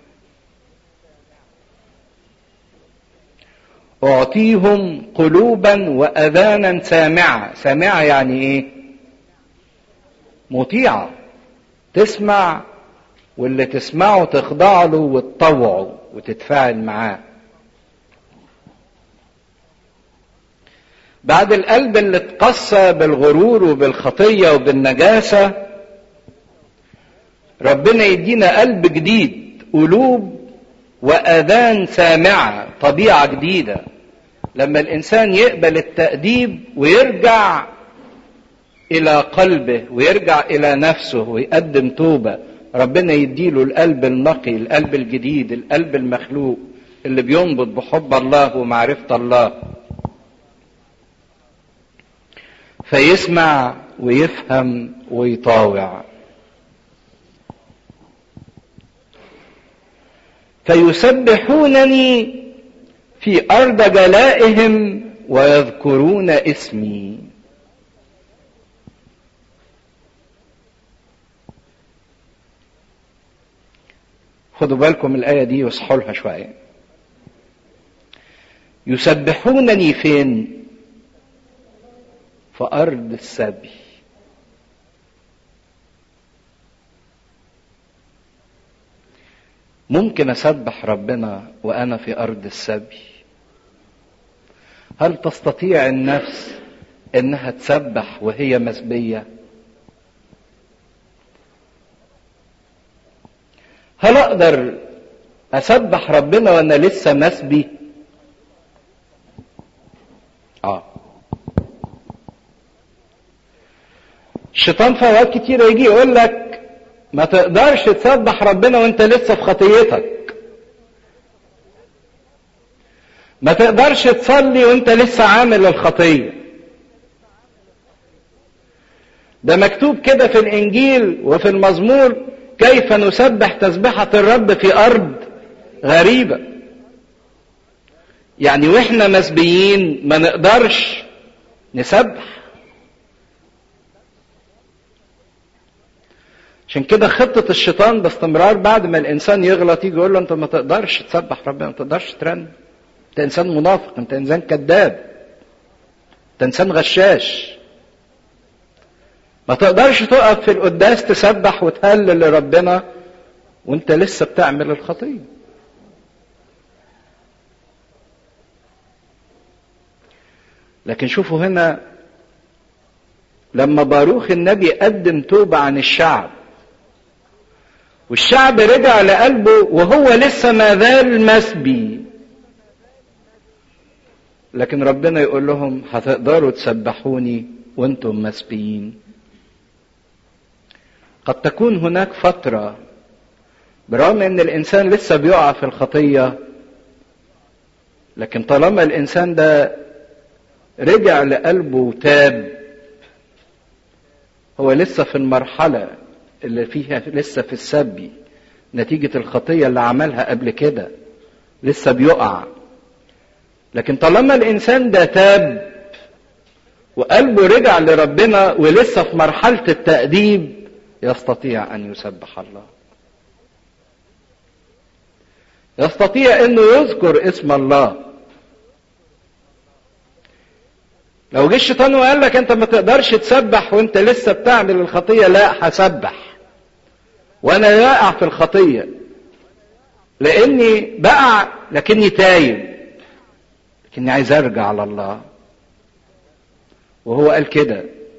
أعطيهم قلوبا وأذانا سامعة سامعة يعني إيه مطيعة تسمع واللي تسمعه تخضع له وتطوعه وتتفاعل معاه بعد القلب اللي اتقسى بالغرور وبالخطية وبالنجاسة ربنا يدينا قلب جديد قلوب وأذان سامعة طبيعة جديدة لما الإنسان يقبل التأديب ويرجع إلى قلبه ويرجع إلى نفسه ويقدم توبة ربنا يديله القلب النقي القلب الجديد القلب المخلوق اللي بينبض بحب الله ومعرفة الله فيسمع ويفهم ويطاوع فيسبحونني في ارض جلائهم ويذكرون اسمي خدوا بالكم الايه دي واصحوا لها شويه يسبحونني فين في ارض السبي ممكن اسبح ربنا وانا في ارض السبي هل تستطيع النفس انها تسبح وهي مسبيه هل اقدر اسبح ربنا وانا لسه مسبي اه الشيطان في اوقات كتير يجي يقول لك ما تقدرش تسبح ربنا وانت لسه في خطيتك ما تقدرش تصلي وانت لسه عامل الخطيه ده مكتوب كده في الانجيل وفي المزمور كيف نسبح تسبحه الرب في ارض غريبه يعني واحنا مسبيين ما نقدرش نسبح عشان كده خطة الشيطان باستمرار بعد ما الإنسان يغلط يجي يقول له أنت ما تقدرش تسبح ربنا ما تقدرش ترن أنت إنسان منافق أنت إنسان كذاب أنت إنسان غشاش ما تقدرش تقف في القداس تسبح وتهلل لربنا وأنت لسه بتعمل الخطية لكن شوفوا هنا لما باروخ النبي قدم توبة عن الشعب والشعب رجع لقلبه وهو لسه ما زال مسبي لكن ربنا يقول لهم هتقدروا تسبحوني وانتم مسبيين قد تكون هناك فترة برغم ان الانسان لسه بيقع في الخطية لكن طالما الانسان ده رجع لقلبه وتاب هو لسه في المرحلة اللي فيها لسه في السبي نتيجة الخطية اللي عملها قبل كده لسه بيقع لكن طالما الإنسان ده تاب وقلبه رجع لربنا ولسه في مرحلة التأديب يستطيع أن يسبح الله يستطيع أنه يذكر اسم الله لو جه الشيطان وقال لك انت ما تقدرش تسبح وانت لسه بتعمل الخطيه لا هسبح وانا واقع في الخطيه لاني بقع لكني تايب لكني عايز ارجع على الله وهو قال كده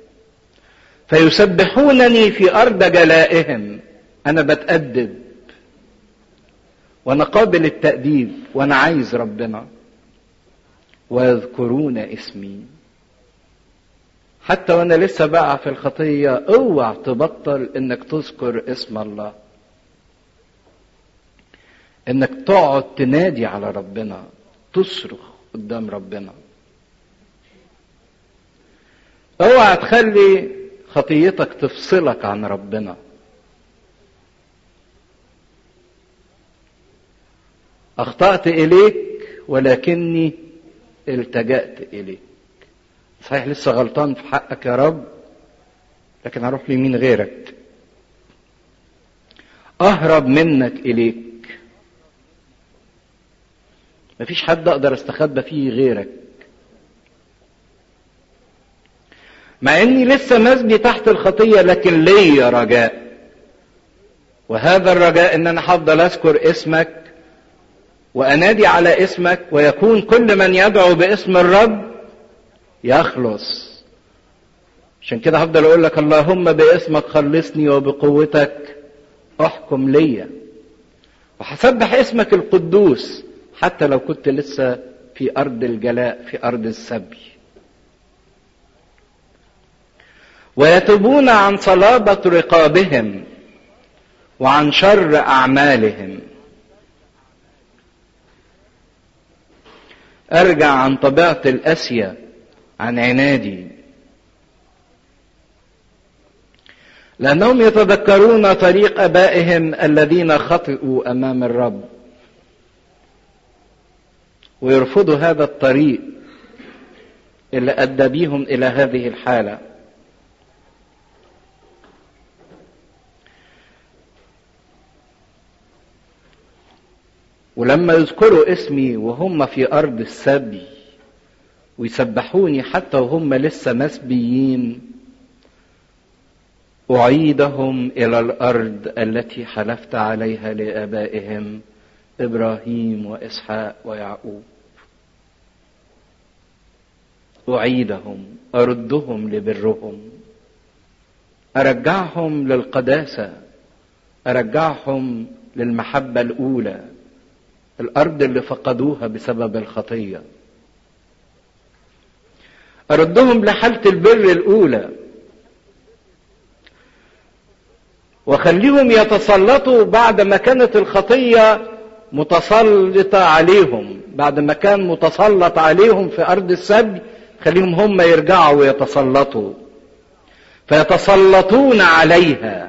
فيسبحونني في ارض جلائهم انا بتأدب وانا قابل التأديب وانا عايز ربنا ويذكرون اسمي حتى وانا لسه بقع في الخطية اوعى تبطل انك تذكر اسم الله انك تقعد تنادي على ربنا تصرخ قدام ربنا اوعى تخلي خطيتك تفصلك عن ربنا اخطأت اليك ولكني التجأت اليك صحيح لسه غلطان في حقك يا رب لكن هروح لمين غيرك اهرب منك اليك مفيش حد اقدر استخبى فيه غيرك مع اني لسه مسجي تحت الخطية لكن ليا رجاء وهذا الرجاء ان انا هفضل اذكر اسمك وانادي على اسمك ويكون كل من يدعو باسم الرب يخلص عشان كده هفضل اقول لك اللهم باسمك خلصني وبقوتك احكم ليا وهسبح اسمك القدوس حتى لو كنت لسه في ارض الجلاء في ارض السبي ويتوبون عن صلابة رقابهم وعن شر أعمالهم أرجع عن طبيعة الأسية عن عنادي لأنهم يتذكرون طريق أبائهم الذين خطئوا أمام الرب ويرفضوا هذا الطريق اللي أدى بيهم إلى هذه الحالة ولما يذكروا اسمي وهم في أرض السبي ويسبحوني حتى وهم لسه مسبيين أعيدهم إلى الأرض التي حلفت عليها لآبائهم إبراهيم وإسحاق ويعقوب أعيدهم أردهم لبرهم أرجعهم للقداسة أرجعهم للمحبة الأولى الأرض اللي فقدوها بسبب الخطية أردهم لحالة البر الأولى وخليهم يتسلطوا بعد ما كانت الخطية متسلطة عليهم بعد ما كان متسلط عليهم في أرض السبي خليهم هم يرجعوا ويتسلطوا فيتسلطون عليها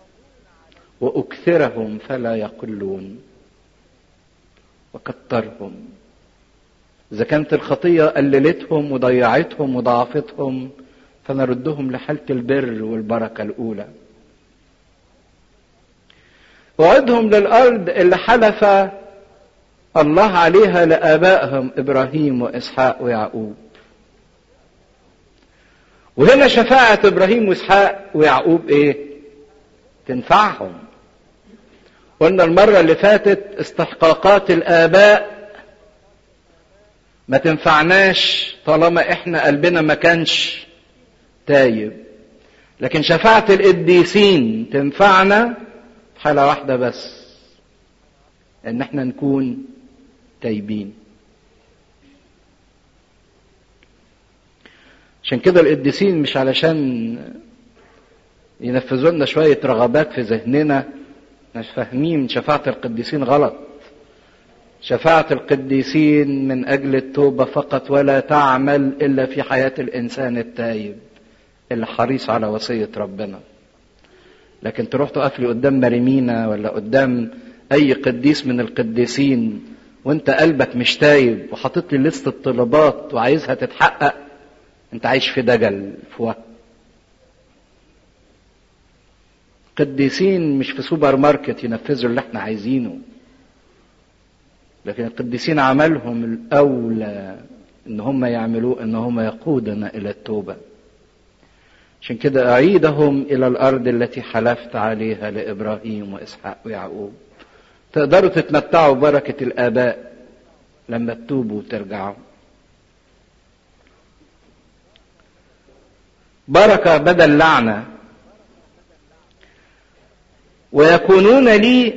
وأكثرهم فلا يقلون وكترهم إذا كانت الخطية قللتهم وضيعتهم وضعفتهم فنردهم لحالة البر والبركة الأولى وعدهم للأرض اللي حلف الله عليها لآبائهم إبراهيم وإسحاق ويعقوب وهنا شفاعة إبراهيم وإسحاق ويعقوب إيه؟ تنفعهم قلنا المرة اللي فاتت استحقاقات الآباء ما تنفعناش طالما احنا قلبنا ما كانش تايب لكن شفاعة القديسين تنفعنا في حالة واحدة بس ان احنا نكون تايبين عشان كده القديسين مش علشان ينفذوا لنا شوية رغبات في ذهننا مش فاهمين شفاعة القديسين غلط شفاعة القديسين من أجل التوبة فقط ولا تعمل إلا في حياة الإنسان التايب اللي حريص على وصية ربنا لكن تروح تقف لي قدام مريمينا ولا قدام أي قديس من القديسين وانت قلبك مش تايب وحاطط لي لستة طلبات وعايزها تتحقق انت عايش في دجل في وهم قديسين مش في سوبر ماركت ينفذوا اللي احنا عايزينه لكن القديسين عملهم الاولى ان هم يعملوه ان هم يقودنا الى التوبه عشان كده أعيدهم إلى الأرض التي حلفت عليها لإبراهيم وإسحاق ويعقوب تقدروا تتمتعوا ببركة الآباء لما تتوبوا وترجعوا بركة بدل لعنة ويكونون لي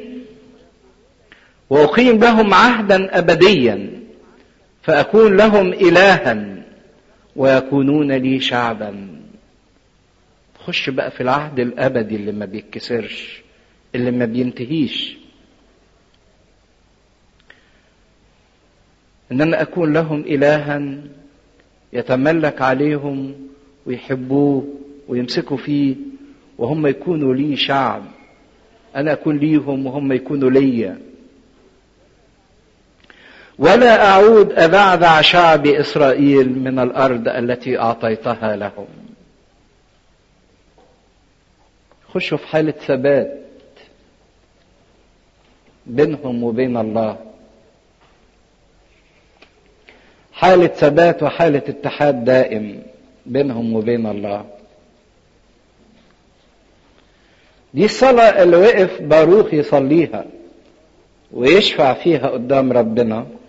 وأقيم لهم عهدا أبديا فأكون لهم إلها ويكونون لي شعبا خش بقى في العهد الأبدي اللي ما بيتكسرش اللي ما بينتهيش ان انا اكون لهم الها يتملك عليهم ويحبوه ويمسكوا فيه وهم يكونوا لي شعب انا اكون ليهم وهم يكونوا ليا ولا اعود ابعدع شعب اسرائيل من الارض التي اعطيتها لهم خشوا في حاله ثبات بينهم وبين الله حالة ثبات وحالة اتحاد دائم بينهم وبين الله دي الصلاة اللي وقف باروخ يصليها ويشفع فيها قدام ربنا